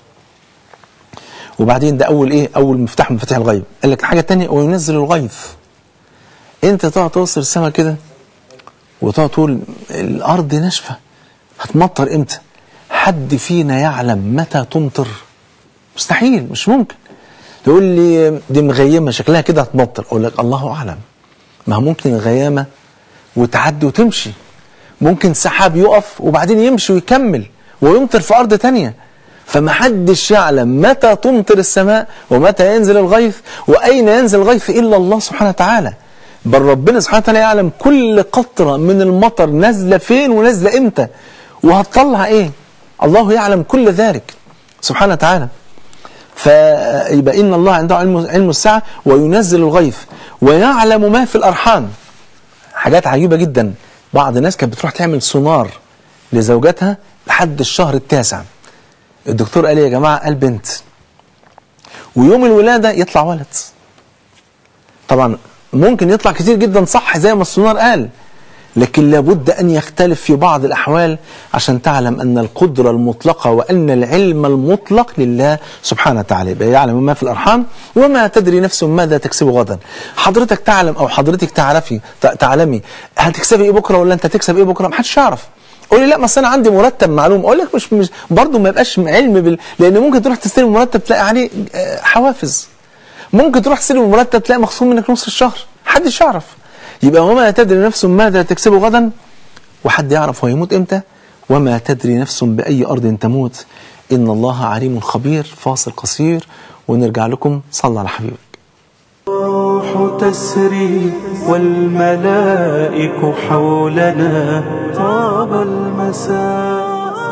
وبعدين ده اول ايه اول مفتاح من مفاتيح الغيب قال لك حاجه ثانيه وينزل الغيث انت تقعد توصل السماء كده وتقعد تقول الارض ناشفه هتمطر امتى حد فينا يعلم متى تمطر مستحيل مش ممكن تقول لي دي مغيمه شكلها كده هتمطر اقول لك الله اعلم ما هو ممكن الغيامه وتعدي وتمشي ممكن سحاب يقف وبعدين يمشي ويكمل ويمطر في ارض تانية فمحدش يعلم متى تمطر السماء ومتى ينزل الغيث واين ينزل الغيث الا الله سبحانه وتعالى بل ربنا سبحانه وتعالى يعلم كل قطرة من المطر نازلة فين ونازلة امتى وهتطلع ايه الله يعلم كل ذلك سبحانه وتعالى فيبقى إن الله عنده علم, علم الساعة وينزل الغيث ويعلم ما في الأرحام حاجات عجيبة جدا بعض الناس كانت بتروح تعمل سونار لزوجاتها لحد الشهر التاسع الدكتور قال لي يا جماعة قال بنت ويوم الولادة يطلع ولد طبعا ممكن يطلع كتير جدا صح زي ما السونار قال لكن لابد أن يختلف في بعض الأحوال عشان تعلم أن القدرة المطلقة وأن العلم المطلق لله سبحانه وتعالى يبقى يعلم ما في الأرحام وما تدري نفس ماذا تكسب غدا حضرتك تعلم أو حضرتك تعرفي تعلمي هتكسبي إيه بكرة ولا أنت تكسب إيه بكرة محدش يعرف قولي لا بس انا عندي مرتب معلوم اقول لك مش, مش برضه ما يبقاش علم بال... لان ممكن تروح تستلم مرتب تلاقي عليه حوافز ممكن تروح تستلم المرتب تلاقي مخصوم منك نص الشهر محدش يعرف يبقى وما تدري نفس ماذا تكسب غدا وحد يعرف هو يموت امتى وما تدري نفس بأي أرض تموت إن الله عليم خبير فاصل قصير ونرجع لكم صلى على حبيبك الروح تسري والملائك حولنا طاب المساء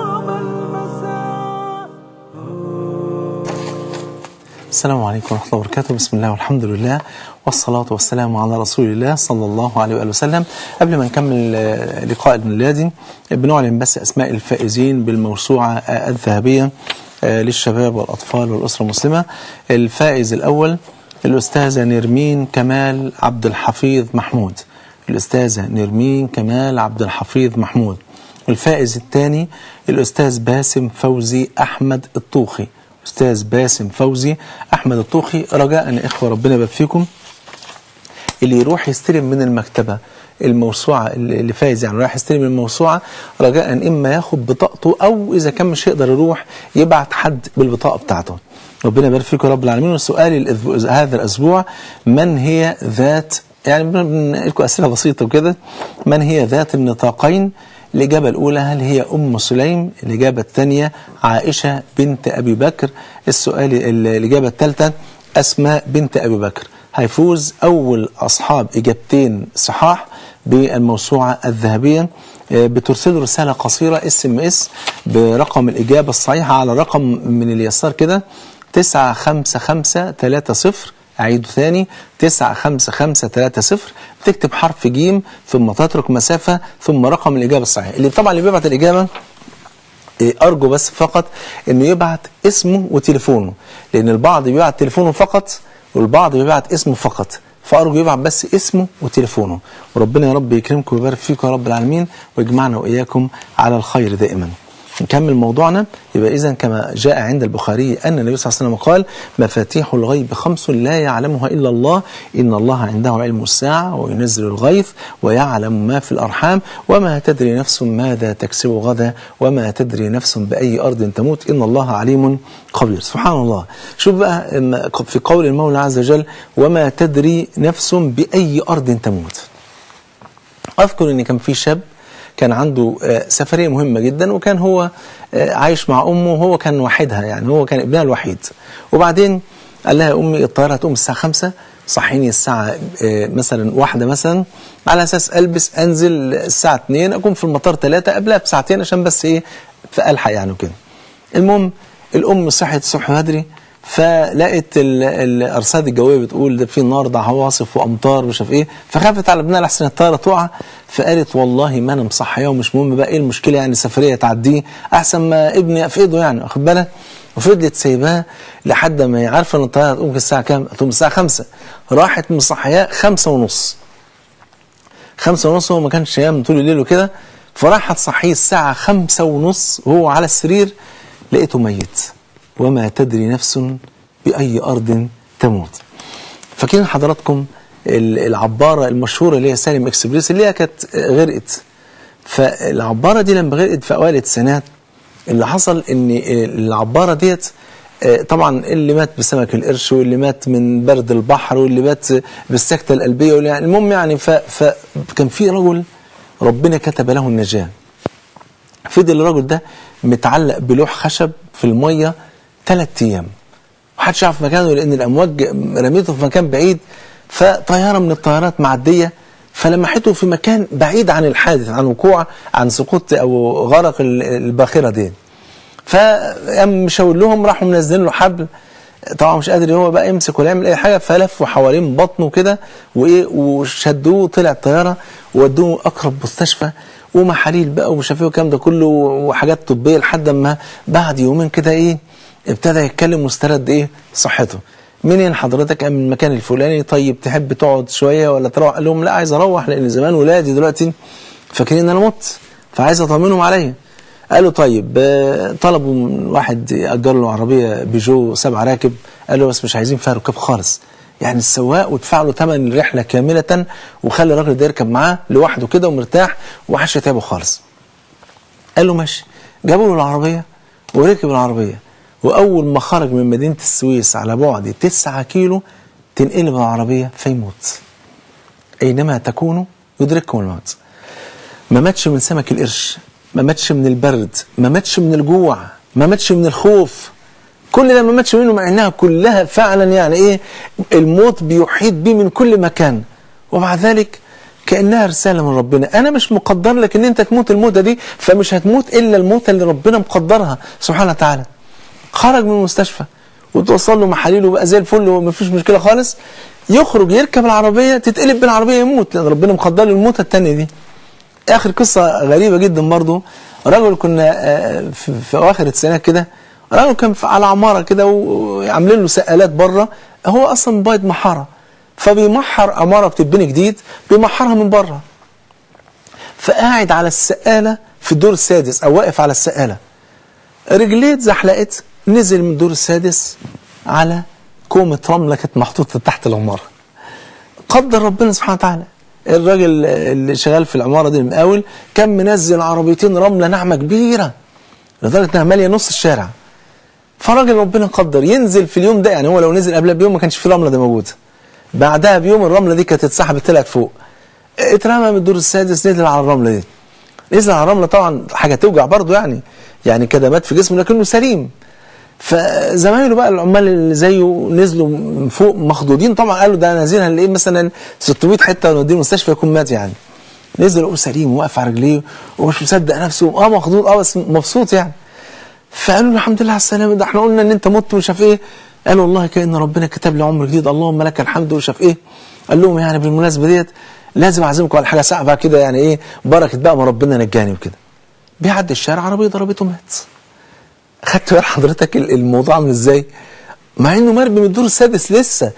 السلام عليكم ورحمة الله وبركاته بسم الله والحمد لله والصلاة والسلام على رسول الله صلى الله عليه وآله وسلم قبل ما نكمل لقاء الميلادي بنعلن بس أسماء الفائزين بالموسوعة الذهبية للشباب والأطفال والأسرة المسلمة الفائز الأول الأستاذة نرمين كمال عبد الحفيظ محمود الأستاذة نرمين كمال عبد الحفيظ محمود الفائز الثاني الأستاذ باسم فوزي أحمد الطوخي أستاذ باسم فوزي أحمد الطوخي رجاء إخوة ربنا يبارك فيكم اللي يروح يستلم من المكتبة الموسوعة اللي فايز يعني رايح يستلم الموسوعة رجاء إما ياخد بطاقته أو إذا كان مش يقدر يروح يبعت حد بالبطاقة بتاعته ربنا يبارك فيكم رب العالمين وسؤالي هذا الأسبوع من هي ذات يعني بنقول لكم أسئلة بسيطة وكده من هي ذات النطاقين الإجابة الأولى هل هي أم سليم الإجابة الثانية عائشة بنت أبي بكر السؤال الإجابة الثالثة أسماء بنت أبي بكر هيفوز أول أصحاب إجابتين صحاح بالموسوعة الذهبية بترسلوا رسالة قصيرة اس ام اس برقم الإجابة الصحيحة على رقم من اليسار كده 95530 أعيده ثاني 95530 تكتب حرف جيم ثم تترك مسافة ثم رقم الإجابة الصحيح اللي طبعا اللي بيبعت الإجابة أرجو بس فقط إنه يبعت اسمه وتليفونه لأن البعض بيبعت تليفونه فقط والبعض بيبعت اسمه فقط فأرجو يبعت بس اسمه وتليفونه وربنا يا رب يكرمكم ويبارك فيكم يا رب العالمين ويجمعنا وإياكم على الخير دائما نكمل موضوعنا يبقى إذا كما جاء عند البخاري أن النبي صلى الله عليه وسلم قال مفاتيح الغيب خمس لا يعلمها إلا الله إن الله عنده علم الساعة وينزل الغيث ويعلم ما في الأرحام وما تدري نفس ماذا تكسب غدا وما تدري نفس بأي أرض تموت إن الله عليم خبير سبحان الله شوف بقى في قول المولى عز وجل وما تدري نفس بأي أرض تموت أذكر أن كان في شاب كان عنده سفرية مهمة جدا وكان هو عايش مع أمه وهو كان وحيدها يعني هو كان ابنها الوحيد وبعدين قال لها يا أمي الطيارة هتقوم الساعة خمسة صحيني الساعة آه، مثلا واحدة مثلا على أساس ألبس أنزل الساعة 2 أكون في المطار 3 قبلها بساعتين عشان بس إيه فألحق يعني وكده المهم الأم صحت الصبح بدري فلقت ال- الارصاد الجويه بتقول ده في النهارده عواصف وامطار ومش عارف ايه فخافت على ابنها لحسن الطياره تقع فقالت والله ما انا مصحيه ومش مهم بقى ايه المشكله يعني سفريه تعديه احسن ما ابني افقده يعني واخد بالك وفضلت سايباه لحد ما هي عارفه ان الطياره هتقوم في الساعه كام؟ هتقوم الساعه 5 راحت مصحياه خمسة ونص خمسة ونص هو ما كانش ينام طول الليل وكده فراحت صحيه الساعة خمسة ونص وهو على السرير لقيته ميت وما تدري نفس بأي أرض تموت فاكرين حضراتكم ال- العبارة المشهورة اللي هي سالم اكسبريس اللي هي كانت غرقت فالعبارة دي لما غرقت في أوائل التسعينات اللي حصل ان العبارة ديت آه، طبعا اللي مات بسمك القرش واللي مات من برد البحر واللي مات بالسكتة القلبية واللي يعني المهم يعني ف- فكان في رجل ربنا كتب له النجاة فضل الرجل ده متعلق بلوح خشب في المية ثلاث أيام محدش يعرف مكانه لأن الأمواج رميته في مكان بعيد فطيارة من الطيارات معدية فلمحته في مكان بعيد عن الحادث عن وقوع عن سقوط أو غرق ال- الباخرة دي فقام مشاور لهم راحوا منزلين له حبل طبعا مش قادر هو بقى يمسك ولا يعمل اي حاجه فلفوا حوالين بطنه كده وايه وشدوه طلع الطياره وودوه اقرب مستشفى ومحاليل بقى ومش عارف ايه والكلام ده كله وحاجات طبيه لحد ما بعد يومين كده ايه ابتدى يتكلم واسترد ايه صحته منين حضرتك قام من المكان الفلاني طيب تحب تقعد شويه ولا تروح قال لهم لا عايز اروح لان زمان ولادي دلوقتي فاكرين ان انا مت فعايز اطمنهم عليا قالوا طيب آه، طلبوا من واحد يأجر له عربية بيجو سبعة راكب قال له بس مش عايزين فيها ركاب خالص يعني السواق ودفع له ثمن الرحلة كاملة وخلي الراجل ده يركب معاه لوحده كده ومرتاح ومحدش يتعبه خالص قال له ماشي جابوا له العربية وركب العربية وأول ما خرج من مدينة السويس على بعد 9 كيلو تنقلب العربية فيموت أينما تكونوا يدرككم الموت ما ماتش من سمك القرش ما ماتش من البرد ما ماتش من الجوع ما ماتش من الخوف كل ده ما ماتش منه مع انها كلها فعلا يعني ايه الموت بيحيط بيه من كل مكان ومع ذلك كانها رساله من ربنا انا مش مقدر لك ان انت تموت الموته دي فمش هتموت الا الموته اللي ربنا مقدرها سبحانه وتعالى خرج من المستشفى وتوصل له محاليله بقى زي الفل ومفيش مشكله خالص يخرج يركب العربيه تتقلب بالعربيه يموت لان ربنا مقدر له الموته الثانيه دي اخر قصه غريبه جدا برضو رجل كنا آه، في, في اواخر التسعينات كده رجل كان في- على عماره كده وعاملين له سقالات بره هو اصلا بايض محاره فبيمحر عماره بتتبني جديد بيمحرها من بره فقاعد على السقاله في الدور السادس او واقف على السقاله رجليه اتزحلقت نزل من الدور السادس على كومه رمله كانت محطوطه تحت العماره قدر ربنا سبحانه وتعالى الراجل اللي شغال في العماره دي المقاول كان منزل عربيتين رمله ناعمه كبيره لدرجه انها ماليه نص الشارع فراجل ربنا قدر ينزل في اليوم ده يعني هو لو نزل قبلها بيوم ما كانش في رمله دي موجوده بعدها بيوم الرمله دي كانت اتسحبت طلعت فوق اترمى من الدور السادس نزل على الرمله دي نزل على الرمله طبعا حاجه توجع برضه يعني يعني كدمات في جسمه لكنه سليم فزمايله بقى العمال اللي زيه نزلوا من فوق مخضوضين طبعا قالوا ده نازلين هنلاقيه مثلا 600 حته ونوديه المستشفى يكون مات يعني نزل لقوه سليم وواقف على رجليه ومش مصدق نفسه اه مخضوض اه بس مبسوط يعني فقالوا له الحمد لله على السلامه ده احنا قلنا ان انت مت ومش عارف ايه قال والله كان ربنا كتب لي عمر جديد اللهم لك الحمد ومش عارف ايه قال لهم يعني بالمناسبه ديت لازم اعزمكم على حاجه صعبه كده يعني ايه بركه بقى ما ربنا نجاني وكده بيعدي الشارع عربيه ضربته مات خدت بال حضرتك ال- الموضوع عامل ازاي مع انه مرمي من الدور السادس لسه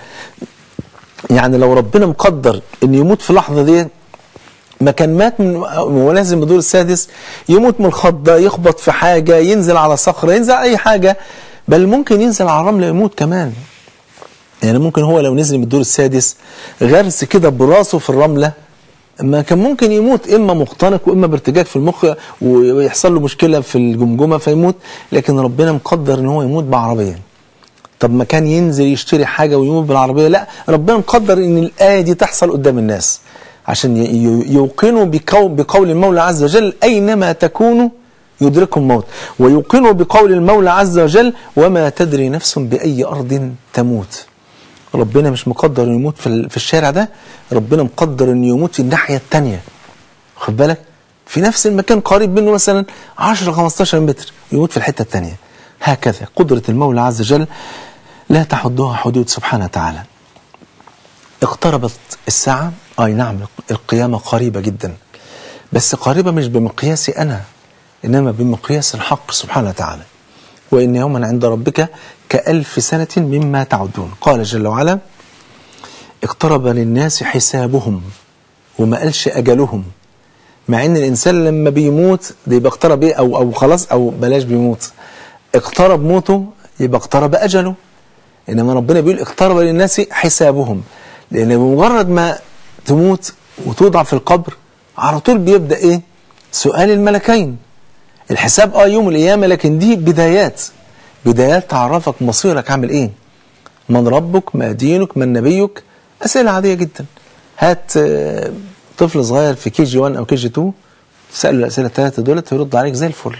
يعني لو ربنا مقدر ان يموت في اللحظه دي ما كان مات من وهو نازل من الدور السادس يموت من الخضه يخبط في حاجه ينزل على صخره ينزل على اي حاجه بل ممكن ينزل على الرمله يموت كمان يعني ممكن هو لو نزل من الدور السادس غرس كده براسه في الرمله ما كان ممكن يموت اما مختنق واما بارتجاج في المخ ويحصل له مشكله في الجمجمه فيموت لكن ربنا مقدر ان هو يموت بعربيه طب ما كان ينزل يشتري حاجه ويموت بالعربيه لا ربنا مقدر ان الايه دي تحصل قدام الناس عشان ي- ي- يوقنوا بقول, بقول المولى عز وجل اينما تكونوا يدرككم الموت ويوقنوا بقول المولى عز وجل وما تدري نفس باي ارض تموت ربنا مش مقدر انه يموت في, ال- في الشارع ده ربنا مقدر انه يموت في الناحيه الثانيه خد بالك في نفس المكان قريب منه مثلا 10 15 متر يموت في الحته الثانيه هكذا قدره المولى عز وجل لا تحدها حدود سبحانه وتعالى اقتربت الساعة أي نعم القيامة قريبة جدا بس قريبة مش بمقياسي أنا إنما بمقياس الحق سبحانه وتعالى وإن يوما عند ربك كألف سنة مما تعدون قال جل وعلا اقترب للناس حسابهم وما قالش أجلهم مع ان الانسان لما بيموت ده يبقى اقترب ايه او او خلاص او بلاش بيموت اقترب موته يبقى اقترب اجله انما ربنا بيقول اقترب للناس حسابهم لان بمجرد ما تموت وتوضع في القبر على طول بيبدا ايه سؤال الملكين الحساب اه يوم القيامه لكن دي بدايات بدايات تعرفك مصيرك عامل ايه من ربك ما دينك من نبيك اسئله عاديه جدا هات آه، طفل صغير في كي جي 1 او كي جي 2 تساله الاسئله الثلاثه دولت ويرد عليك زي الفل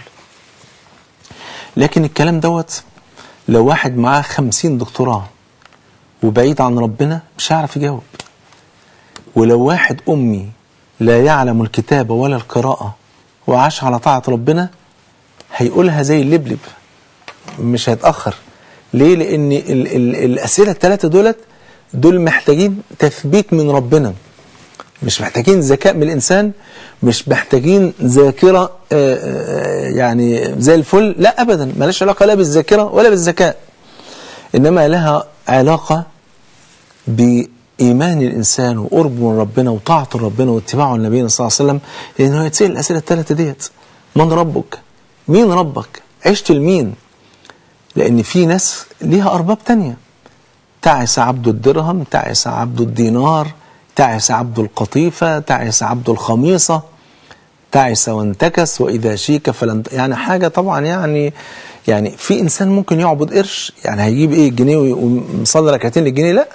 لكن الكلام دوت لو واحد معاه خمسين دكتوراه وبعيد عن ربنا مش هيعرف يجاوب ولو واحد أمي لا يعلم الكتابة ولا القراءة وعاش على طاعة ربنا هيقولها زي اللبلب مش هيتأخر ليه؟ لأن ال ال الأسئلة الثلاثة دولت دول محتاجين تثبيت من ربنا مش محتاجين ذكاء من الإنسان مش محتاجين ذاكرة آه، آه، يعني زي الفل لا أبدا مالهاش علاقة لا بالذاكرة ولا بالذكاء إنما لها علاقة بإيمان الإنسان وقربه من ربنا وطاعته لربنا واتباعه لنبينا صلى الله عليه وسلم لأنه يتسأل الأسئلة الثلاثة ديت من ربك؟ مين ربك؟ عشت لمين؟ لأن في ناس ليها أرباب تانية تعس عبد الدرهم تعس عبد الدينار تعس عبد القطيفة تعس عبد الخميصة تعس وانتكس وإذا شيك فلن يعني حاجة طبعا يعني يعني في إنسان ممكن يعبد قرش يعني هيجيب إيه الجنيه ومصلي ركعتين للجنيه لا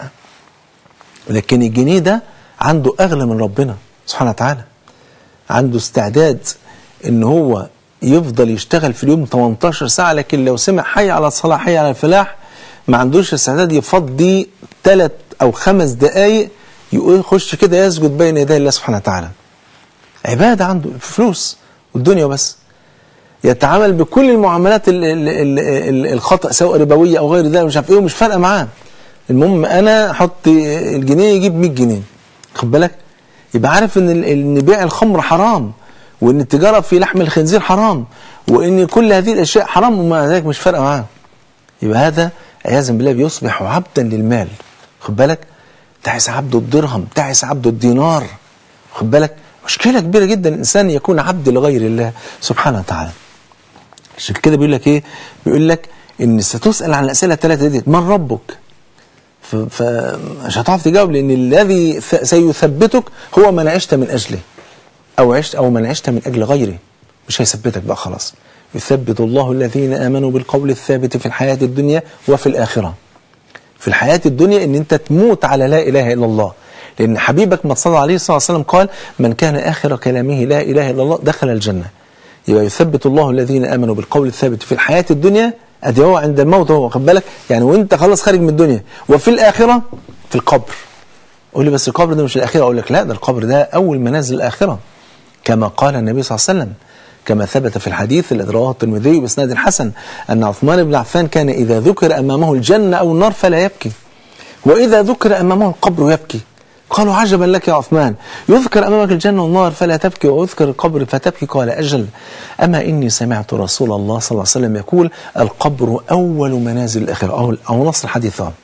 لكن الجنيه ده عنده أغلى من ربنا سبحانه وتعالى عنده استعداد إن هو يفضل يشتغل في اليوم 18 ساعة لكن لو سمع حي على الصلاة حي على الفلاح ما عندوش استعداد يفضي ثلاث أو خمس دقايق يقول يخش كده يسجد بين يدي الله سبحانه وتعالى عبادة عنده فلوس والدنيا بس يتعامل بكل المعاملات ال ال ال ال الخطأ سواء ربوية أو غير ذلك مش عارف إيه ومش فارقة معاه المهم أنا أحط الجنيه يجيب 100 جنيه خد بالك يبقى عارف إن ال- إن بيع الخمر حرام وإن التجارة في لحم الخنزير حرام وإن كل هذه الأشياء حرام ومع ذلك مش فارقة معاه يبقى هذا عياذا بالله بيصبح عبدا للمال خد بالك تعس عبد الدرهم تعس عبد الدينار خد بالك مشكلة كبيرة جدا الإنسان يكون عبد لغير الله سبحانه وتعالى عشان كده بيقول لك إيه بيقول لك إن ستسأل عن الأسئلة الثلاثة دي من ربك ف- فمش هتعرف تجاوب لأن الذي ث- سيثبتك هو من عشت من أجله أو عشت أو من عشت من أجل غيره مش هيثبتك بقى خلاص يثبت الله الذين آمنوا بالقول الثابت في الحياة الدنيا وفي الآخرة في الحياة الدنيا ان انت تموت على لا اله الا الله لان حبيبك ما صلى عليه صلى الله عليه وسلم قال من كان اخر كلامه لا اله الا الله دخل الجنة يبقى يثبت الله الذين امنوا بالقول الثابت في الحياة الدنيا ادي هو عند الموت هو خد بالك يعني وانت خلاص خارج من الدنيا وفي الاخرة في القبر قول لي بس القبر ده مش الاخرة اقول لك لا ده القبر ده اول منازل الاخرة كما قال النبي صلى الله عليه وسلم كما ثبت في الحديث الذي رواه الترمذي باسناد حسن ان عثمان بن عفان كان اذا ذكر امامه الجنه او النار فلا يبكي واذا ذكر امامه القبر يبكي قالوا عجبا لك يا عثمان يذكر امامك الجنه والنار فلا تبكي ويذكر القبر فتبكي قال اجل اما اني سمعت رسول الله صلى الله عليه وسلم يقول القبر اول منازل الاخره او او نص الحديث آه.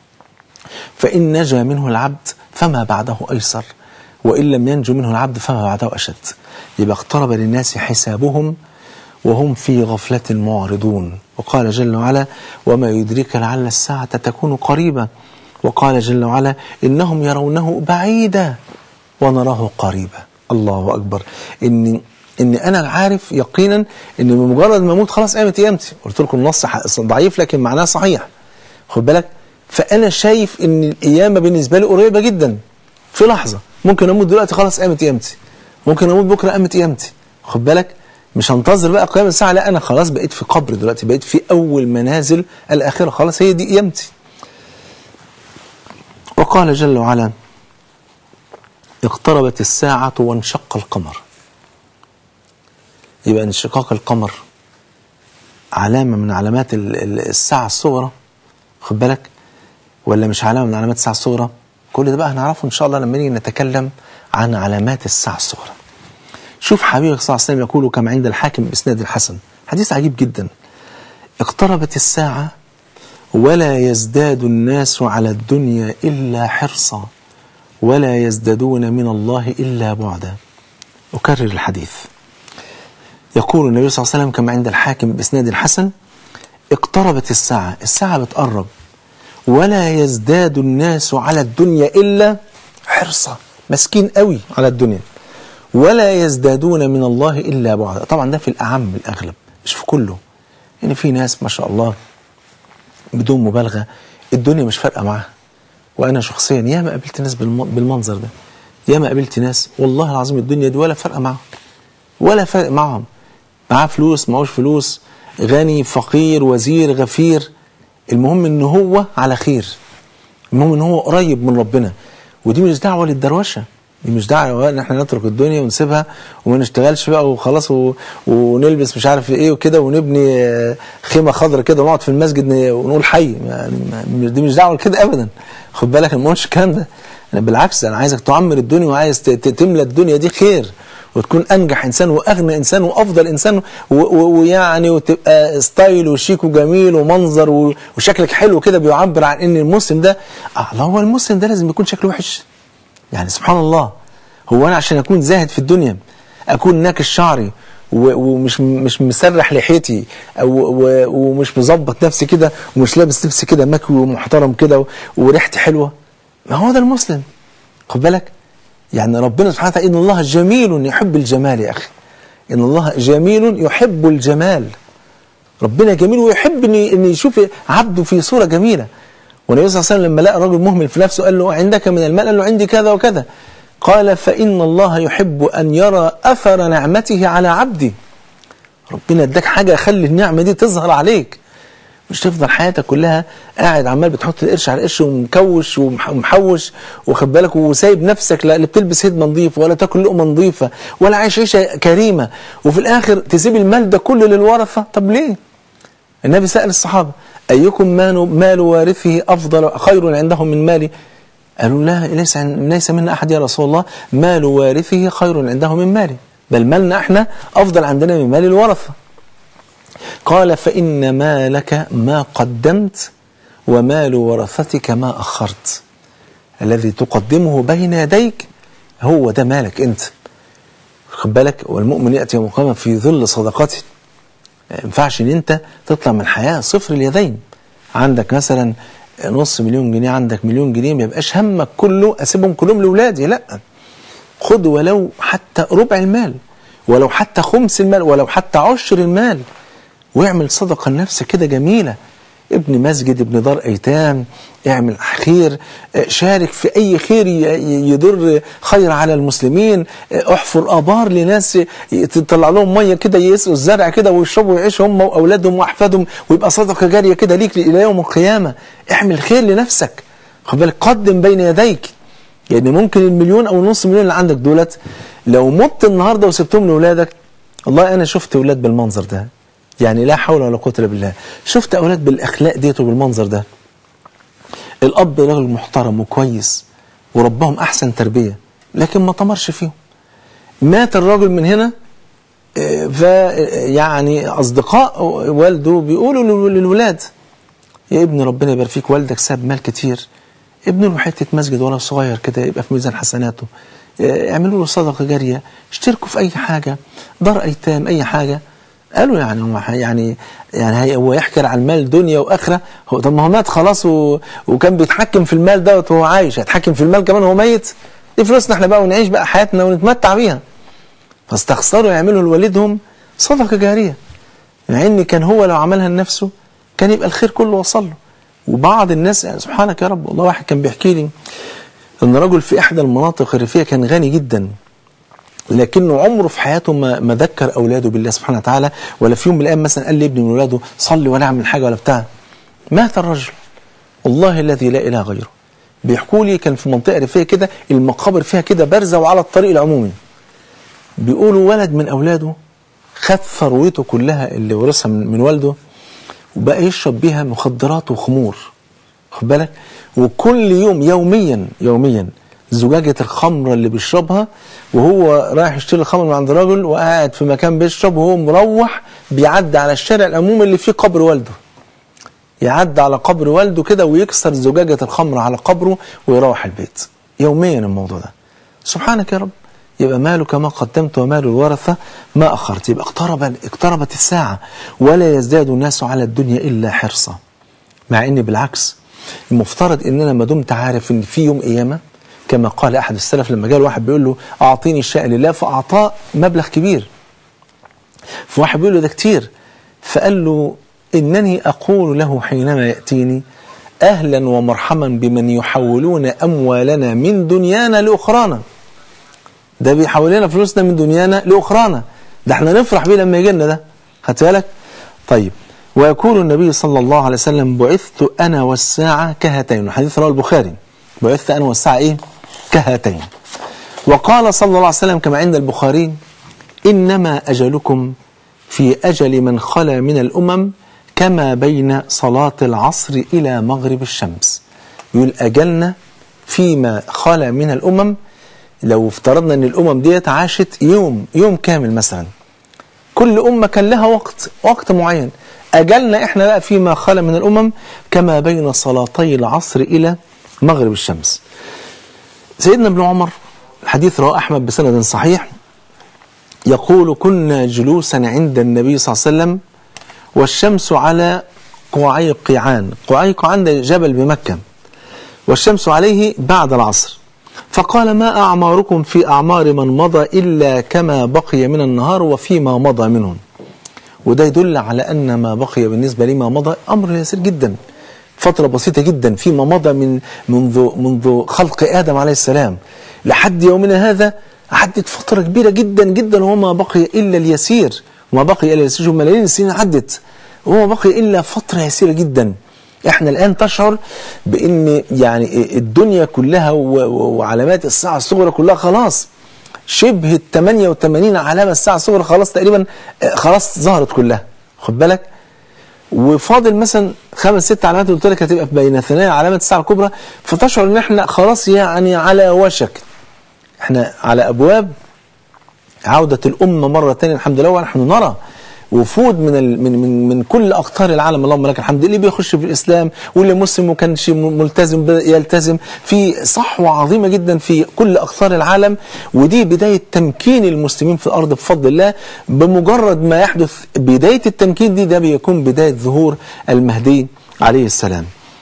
فإن نجا منه العبد فما بعده أيسر وإن لم ينجو منه العبد فما بعده أشد يبقى اقترب للناس حسابهم وهم في غفلة معرضون وقال جل وعلا وما يدريك لعل الساعة تكون قريبة وقال جل وعلا إنهم يرونه بعيدا ونراه قريبا الله أكبر إن إن أنا عارف يقينا إن بمجرد ما أموت خلاص قامت قيامتي قلت لكم النص ح- ضعيف لكن معناه صحيح خد بالك فانا شايف ان القيامه بالنسبه لي قريبه جدا في لحظه ممكن اموت دلوقتي خلاص قامت قيامتي ممكن اموت بكره قامت قيامتي خد بالك مش هنتظر بقى قيام الساعه لا انا خلاص بقيت في قبر دلوقتي بقيت في اول منازل الاخره خلاص هي دي قيامتي قال جل وعلا اقتربت الساعة وانشق القمر يبقى انشقاق القمر علامة من علامات ال- ال- الساعة الصغرى خد بالك ولا مش علامة من علامات الساعة الصغرى كل ده بقى هنعرفه إن شاء الله لما نيجي نتكلم عن علامات الساعة الصغرى شوف حبيبك صلى الله عليه وسلم يقول كما عند الحاكم بإسناد الحسن حديث عجيب جدا اقتربت الساعة ولا يزداد الناس على الدنيا إلا حرصا ولا يزدادون من الله إلا بعدا أكرر الحديث يقول النبي صلى الله عليه وسلم كما عند الحاكم بإسناد الحسن اقتربت الساعة الساعة بتقرب ولا يزداد الناس على الدنيا إلا حرصا مسكين قوي على الدنيا ولا يزدادون من الله إلا بعدا طبعا ده في الأعم الأغلب مش في كله يعني في ناس ما شاء الله بدون مبالغة الدنيا مش فارقة معاها وأنا شخصيا ياما قابلت ناس بالم- بالمنظر ده ياما قابلت ناس والله العظيم الدنيا دي ولا فارقة معاهم ولا فارق معاهم معاه فلوس معهوش فلوس غني فقير وزير غفير المهم ان هو على خير المهم ان هو قريب من ربنا ودي مش دعوه للدروشه دي مش دعوه ان احنا نترك الدنيا ونسيبها وما نشتغلش بقى وخلاص و... ونلبس مش عارف ايه وكده ونبني آه، خيمه خضراء كده ونقعد في المسجد ن- ونقول حي يعني ما- دي مش دعوه لكده ابدا خد بالك أنا ما قلتش الكلام ده انا بالعكس انا عايزك تعمر الدنيا وعايز ت- ت- تملى الدنيا دي خير وتكون انجح انسان واغنى انسان وافضل انسان و- و- ويعني وتبقى ستايل وشيك وجميل ومنظر و- وشكلك حلو كده بيعبر عن ان المسلم ده اه لا هو المسلم ده لازم يكون شكله وحش يعني سبحان الله هو انا عشان اكون زاهد في الدنيا اكون ناكش شعري و- ومش مش مسرح لحيتي أو و- ومش مظبط نفسي كده ومش لابس لبس كده مكوي ومحترم كده و- وريحتي حلوه ما هو ده المسلم خد بالك يعني ربنا سبحانه وتعالى ان الله جميل يحب الجمال يا اخي ان الله جميل يحب الجمال ربنا جميل ويحب ان ان يشوف عبده في صوره جميله والنبي صلى الله عليه وسلم لما لقى راجل مهمل في نفسه قال له عندك من المال قال له عندي كذا وكذا قال فان الله يحب ان يرى اثر نعمته على عبده ربنا اداك حاجه خلي النعمه دي تظهر عليك مش تفضل حياتك كلها قاعد عمال بتحط القرش على القرش ومكوش ومح- ومحوش واخد بالك وسايب نفسك لا لا بتلبس هدمه نظيفه ولا تاكل لقمه نظيفه ولا عايش عيشه كريمه وفي الاخر تسيب المال ده كله للورثه طب ليه؟ النبي سأل الصحابه ايكم مال مال وارثه افضل خير عنده من مالي؟ قالوا لا ليس عن- ليس منا احد يا رسول الله مال وارثه خير عنده من مالي بل مالنا احنا افضل عندنا من مال الورثه قال فإن مالك ما قدمت ومال ورثتك ما أخرت الذي تقدمه بين يديك هو ده مالك أنت خد بالك والمؤمن يأتي يوم القيامة في ظل صدقته ما ينفعش ان انت تطلع من الحياه صفر اليدين عندك مثلا نص مليون جنيه عندك مليون جنيه ما يبقاش همك كله اسيبهم كلهم لاولادي لا خد ولو حتى ربع المال ولو حتى خمس المال ولو حتى عشر المال واعمل صدقه لنفسك كده جميله ابن مسجد ابن دار ايتام اعمل خير اه، شارك في اي خير ي- ي- يضر خير على المسلمين اه، احفر ابار لناس ي- تطلع لهم ميه كده يسقوا الزرع كده ويشربوا ويعيشوا هم واولادهم واحفادهم ويبقى صدقه جاريه كده ليك الى يوم القيامه اعمل خير لنفسك خد بالك قدم بين يديك يعني ممكن المليون او النص مليون اللي عندك دولت لو مت النهارده وسبتهم لاولادك والله انا شفت اولاد بالمنظر ده يعني لا حول ولا قوه الا بالله شفت اولاد بالاخلاق ديت وبالمنظر ده الاب راجل محترم وكويس وربهم احسن تربيه لكن ما طمرش فيهم مات الراجل من هنا آه، ف يعني اصدقاء والده بيقولوا لل- للولاد يا ابني ربنا يبارك فيك والدك ساب مال كتير ابنوا له حته مسجد ولا صغير كده يبقى في ميزان حسناته آه، اعملوا له صدقه جاريه اشتركوا في اي حاجه دار ايتام اي حاجه قالوا يعني هو ح- يعني يعني هي- هو يحكي على المال دنيا واخره هو طب ما هو مات خلاص و... وكان بيتحكم في المال دوت وهو عايش هيتحكم في المال كمان وهو ميت دي فلوسنا احنا بقى ونعيش بقى حياتنا ونتمتع بيها فاستخسروا يعملوا لوالدهم صدقه جاريه مع ان كان هو لو عملها لنفسه كان يبقى الخير كله وصل له وبعض الناس يعني سبحانك يا رب والله واحد كان بيحكي لي ان رجل في احدى المناطق الريفيه كان غني جدا لكنه عمره في حياته ما ما ذكر اولاده بالله سبحانه وتعالى ولا في يوم من الايام مثلا قال لابن من اولاده صلي ولا اعمل حاجه ولا بتاع مات الرجل والله الذي لا اله غيره بيحكوا لي كان في منطقه ريفيه كده المقابر فيها كده بارزه وعلى الطريق العمومي بيقولوا ولد من اولاده خد ثروته كلها اللي ورثها من, من والده وبقى يشرب بيها مخدرات وخمور خد بالك وكل يوم يوميا يوميا زجاجة الخمرة اللي بيشربها وهو رايح يشتري الخمر من عند راجل وقاعد في مكان بيشرب وهو مروح بيعدي على الشارع العمومي اللي فيه قبر والده يعدي على قبر والده كده ويكسر زجاجة الخمر على قبره ويروح البيت يوميا الموضوع ده سبحانك يا رب يبقى مالك ما قدمت ومال الورثة ما أخرت يبقى اقترب اقتربت الساعة ولا يزداد الناس على الدنيا إلا حرصا مع ان بالعكس المفترض ان انا ما دمت عارف ان في يوم قيامه كما قال احد السلف لما جاء الواحد بيقول له اعطيني الشيء لله فاعطاه مبلغ كبير فواحد بيقول له ده كتير فقال له انني اقول له حينما ياتيني اهلا ومرحبا بمن يحولون اموالنا من دنيانا لاخرانا ده بيحول لنا فلوسنا من دنيانا لاخرانا ده احنا نفرح بيه لما يجي لنا ده خدت بالك طيب ويقول النبي صلى الله عليه وسلم بعثت انا والساعه كهاتين حديث رواه البخاري بعثت انا والساعه ايه كهاتين وقال صلى الله عليه وسلم كما عند البخاري انما اجلكم في اجل من خلا من الامم كما بين صلاه العصر الى مغرب الشمس يقول اجلنا فيما خلا من الامم لو افترضنا ان الامم ديت عاشت يوم يوم كامل مثلا كل أمة كان لها وقت وقت معين أجلنا إحنا بقى فيما خلا من الأمم كما بين صلاتي العصر إلى مغرب الشمس سيدنا ابن عمر حديث رواه أحمد بسند صحيح يقول كنا جلوسا عند النبي صلى الله عليه وسلم والشمس على قعيقعان قعيقعان ده جبل بمكة والشمس عليه بعد العصر فقال ما أعماركم في أعمار من مضى إلا كما بقي من النهار وفيما مضى منهم وده يدل على أن ما بقي بالنسبة لما مضى أمر يسير جدا فترة بسيطة جدا فيما مضى من منذ منذ خلق آدم عليه السلام لحد يومنا هذا عدت فترة كبيرة جدا جدا وما بقي إلا اليسير وما بقي إلا اليسير ملايين السنين عدت وما بقي إلا فترة يسيرة جدا احنا الان تشعر بان يعني الدنيا كلها وعلامات الساعه الصغرى كلها خلاص شبه ال 88 علامه الساعه الصغرى خلاص تقريبا خلاص ظهرت كلها خد بالك وفاضل مثلا خمس ست علامات قلت لك هتبقى بين ثنايا علامات الساعه الكبرى فتشعر ان احنا خلاص يعني على وشك احنا على ابواب عوده الامه مره ثانيه الحمد لله ونحن نرى وفود من ال من من من كل اقطار العالم اللهم لك الحمد اللي بيخش في الاسلام واللي مسلم وكانش ملتزم بدا يلتزم في صحوه عظيمه جدا في كل اقطار العالم ودي بدايه تمكين المسلمين في الارض بفضل الله بمجرد ما يحدث بدايه التمكين دي ده بيكون بدايه ظهور المهدي عليه السلام.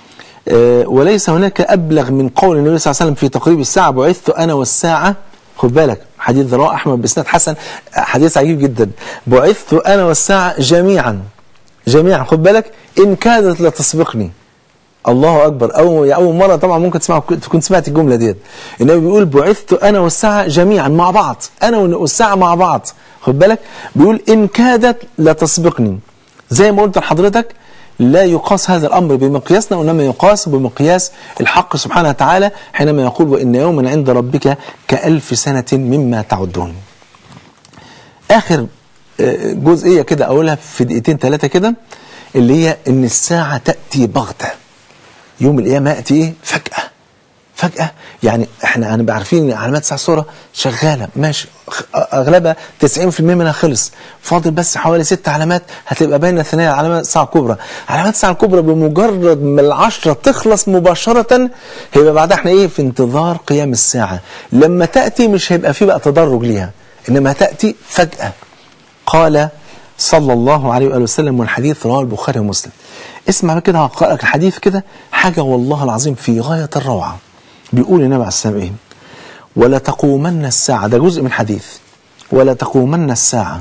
أه وليس هناك ابلغ من قول النبي صلى الله عليه وسلم في تقريب الساعه بعثت انا والساعه خد بالك حديث رواه احمد باسناد حسن حديث عجيب جدا بعثت انا والساعه جميعا جميعا خد بالك ان كادت لتسبقني الله اكبر اول اول مره طبعا ممكن تسمع تكون سمعت الجمله ديت النبي بيقول بعثت انا والساعه جميعا مع بعض انا والساعه مع بعض خد بالك بيقول ان كادت لتسبقني زي ما قلت لحضرتك لا يقاس هذا الأمر بمقياسنا وإنما يقاس بمقياس الحق سبحانه وتعالى حينما يقول وإن يوما عند ربك كألف سنة مما تعدون آخر جزئية كده أقولها في دقيقتين ثلاثة كده اللي هي إن الساعة تأتي بغتة يوم القيامة يأتي إيه فجأة فجأة يعني احنا هنبقى عارفين ان علامات الساعة الصغرى شغالة ماشي اغلبها 90% منها خلص فاضل بس حوالي ست علامات هتبقى باينة ثانية علامات الساعة الكبرى علامات الساعة الكبرى بمجرد ما العشرة تخلص مباشرة هيبقى بعدها احنا ايه في انتظار قيام الساعة لما تأتي مش هيبقى في بقى تدرج ليها انما تأتي فجأة قال صلى الله عليه وآله وسلم والحديث رواه البخاري ومسلم اسمع كده هقرأ لك الحديث كده حاجة والله العظيم في غاية الروعة بيقول النبي عليه السلام ايه ولا تقومن الساعة ده جزء من حديث ولا تقومن الساعة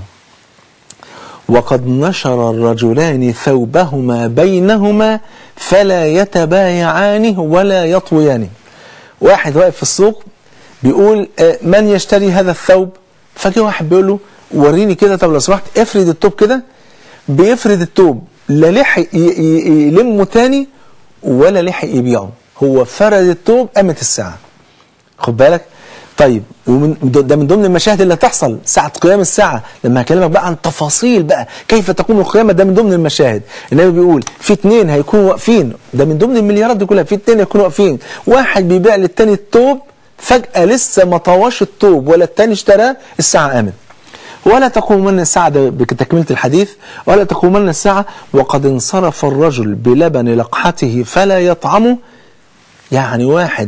وقد نشر الرجلان ثوبهما بينهما فلا يتبايعان ولا يطويان واحد واقف في السوق بيقول من يشتري هذا الثوب فجأة واحد بيقول له وريني كده طب لو سمحت افرد التوب كده بيفرد التوب لا لحق يلمه تاني ولا لحق يبيعه هو فرد الثوب قامت الساعة خد بالك طيب ومن ده من ضمن المشاهد اللي هتحصل ساعة قيام الساعة لما هكلمك بقى عن تفاصيل بقى كيف تقوم القيامة ده من ضمن المشاهد النبي بيقول في اتنين هيكونوا واقفين ده من ضمن المليارات دي كلها في اتنين هيكونوا واقفين واحد بيبيع للتاني الثوب فجأة لسه ما طواش الثوب ولا التاني اشتراه الساعة قامت ولا تقومن الساعة ده بتكملة الحديث ولا تقومن الساعة وقد انصرف الرجل بلبن لقحته فلا يطعمه يعني واحد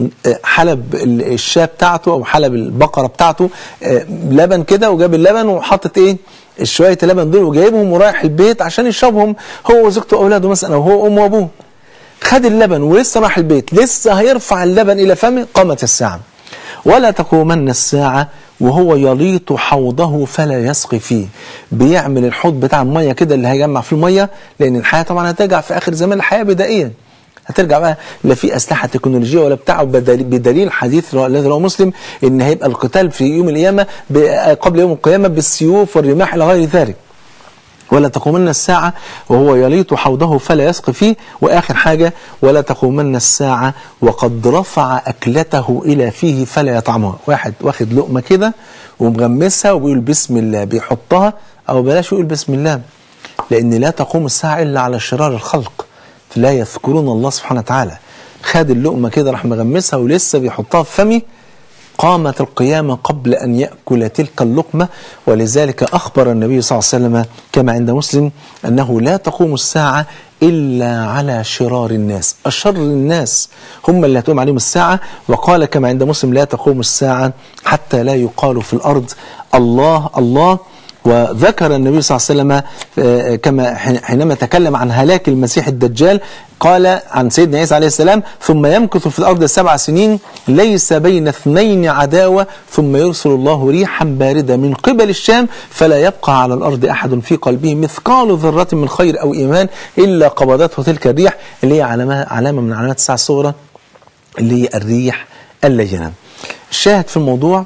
حلب الشاة بتاعته او حلب البقرة بتاعته لبن كده وجاب اللبن وحطت ايه شوية اللبن دول وجايبهم ورايح البيت عشان يشربهم هو وزوجته واولاده مثلا او هو امه وابوه خد اللبن ولسه راح البيت لسه هيرفع اللبن الى فمه قامت الساعة ولا تقومن الساعة وهو يليط حوضه فلا يسقي فيه بيعمل الحوض بتاع المية كده اللي هيجمع فيه المية لأن الحياة طبعا هترجع في آخر زمان الحياة بدائيا هترجع بقى لا في أسلحة تكنولوجية ولا بتاع بدليل, بدليل حديث الذي رواه مسلم إن هيبقى القتال في يوم القيامة قبل يوم القيامة بالسيوف والرماح إلى غير ذلك ولا تقومن الساعة وهو يليط حوضه فلا يسقي فيه وآخر حاجة ولا تقومن الساعة وقد رفع أكلته إلى فيه فلا يطعمها واحد واخد لقمة كده ومغمسها وبيقول بسم الله بيحطها أو بلاش يقول بسم الله لأن لا تقوم الساعة إلا على شرار الخلق لا يذكرون الله سبحانه وتعالى خد اللقمة كده راح مغمسها ولسه بيحطها في فمي قامت القيامة قبل أن يأكل تلك اللقمة ولذلك أخبر النبي صلى الله عليه وسلم كما عند مسلم أنه لا تقوم الساعة إلا على شرار الناس أشر الناس هم اللي هتقوم عليهم الساعة وقال كما عند مسلم لا تقوم الساعة حتى لا يقال في الأرض الله الله وذكر النبي صلى الله عليه وسلم كما حينما تكلم عن هلاك المسيح الدجال قال عن سيدنا عيسى عليه السلام ثم يمكث في الأرض سبع سنين ليس بين اثنين عداوة ثم يرسل الله ريحا باردة من قبل الشام فلا يبقى على الأرض أحد في قلبه مثقال ذرة من خير أو إيمان إلا قبضته تلك الريح اللي هي علامة, علامة من علامات الساعة الصغرى اللي هي الريح اللينة الشاهد في الموضوع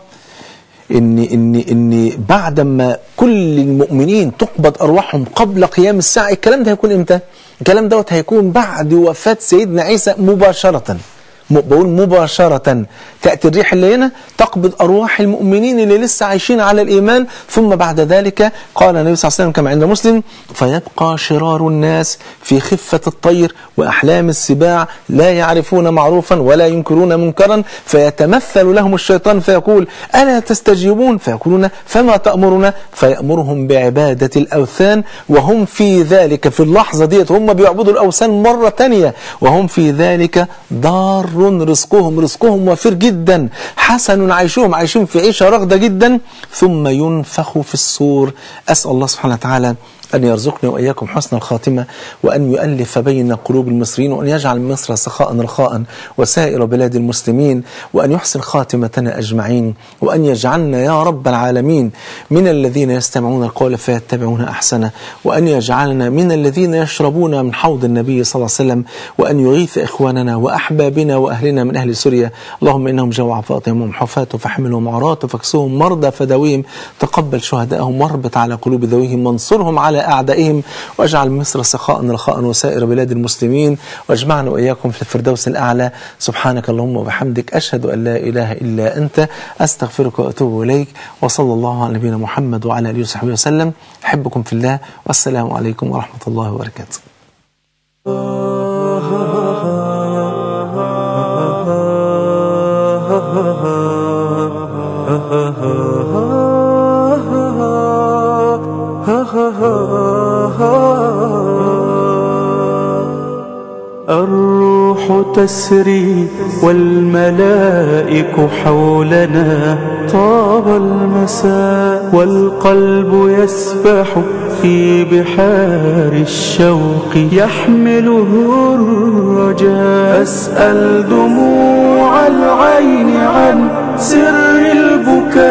ان ان ان بعد ما كل المؤمنين تقبض ارواحهم قبل قيام الساعه الكلام ده هيكون امتى الكلام دوت هيكون بعد وفاه سيدنا عيسى مباشره بقول مباشرة تأتي الريح اللي هنا تقبض أرواح المؤمنين اللي لسه عايشين على الإيمان ثم بعد ذلك قال النبي صلى الله عليه وسلم كما عند مسلم فيبقى شرار الناس في خفة الطير وأحلام السباع لا يعرفون معروفا ولا ينكرون منكرا فيتمثل لهم الشيطان فيقول ألا تستجيبون فيقولون فما تأمرنا فيأمرهم بعبادة الأوثان وهم في ذلك في اللحظة ديت هم بيعبدوا الأوثان مرة تانية وهم في ذلك دار رزقهم رزقهم وفير جدا حسن عيشهم عايشين في عيشة رغدة جدا ثم ينفخ في الصور أسأل الله سبحانه وتعالى أن يرزقني وإياكم حسن الخاتمة وأن يؤلف بين قلوب المصريين وأن يجعل مصر سخاء رخاء وسائر بلاد المسلمين وأن يحسن خاتمتنا أجمعين وأن يجعلنا يا رب العالمين من الذين يستمعون القول فيتبعون أحسنه وأن يجعلنا من الذين يشربون من حوض النبي صلى الله عليه وسلم وأن يغيث إخواننا وأحبابنا وأهلنا من أهل سوريا اللهم إنهم جوع فاطمهم حفاة فحملهم عراة فاكسوهم مرضى فدويهم تقبل شهداءهم واربط على قلوب ذويهم وانصرهم على أعدائهم واجعل مصر سخاء رخاء وسائر بلاد المسلمين واجمعنا وإياكم في الفردوس الأعلى سبحانك اللهم وبحمدك أشهد أن لا إله إلا أنت أستغفرك وأتوب إليك وصلى الله على نبينا محمد وعلى آله وصحبه وسلم أحبكم في الله والسلام عليكم ورحمة الله وبركاته الروح تسري والملائك حولنا طاب المساء والقلب يسبح في بحار الشوق يحمله الرجاء أسأل دموع العين عن سر البكاء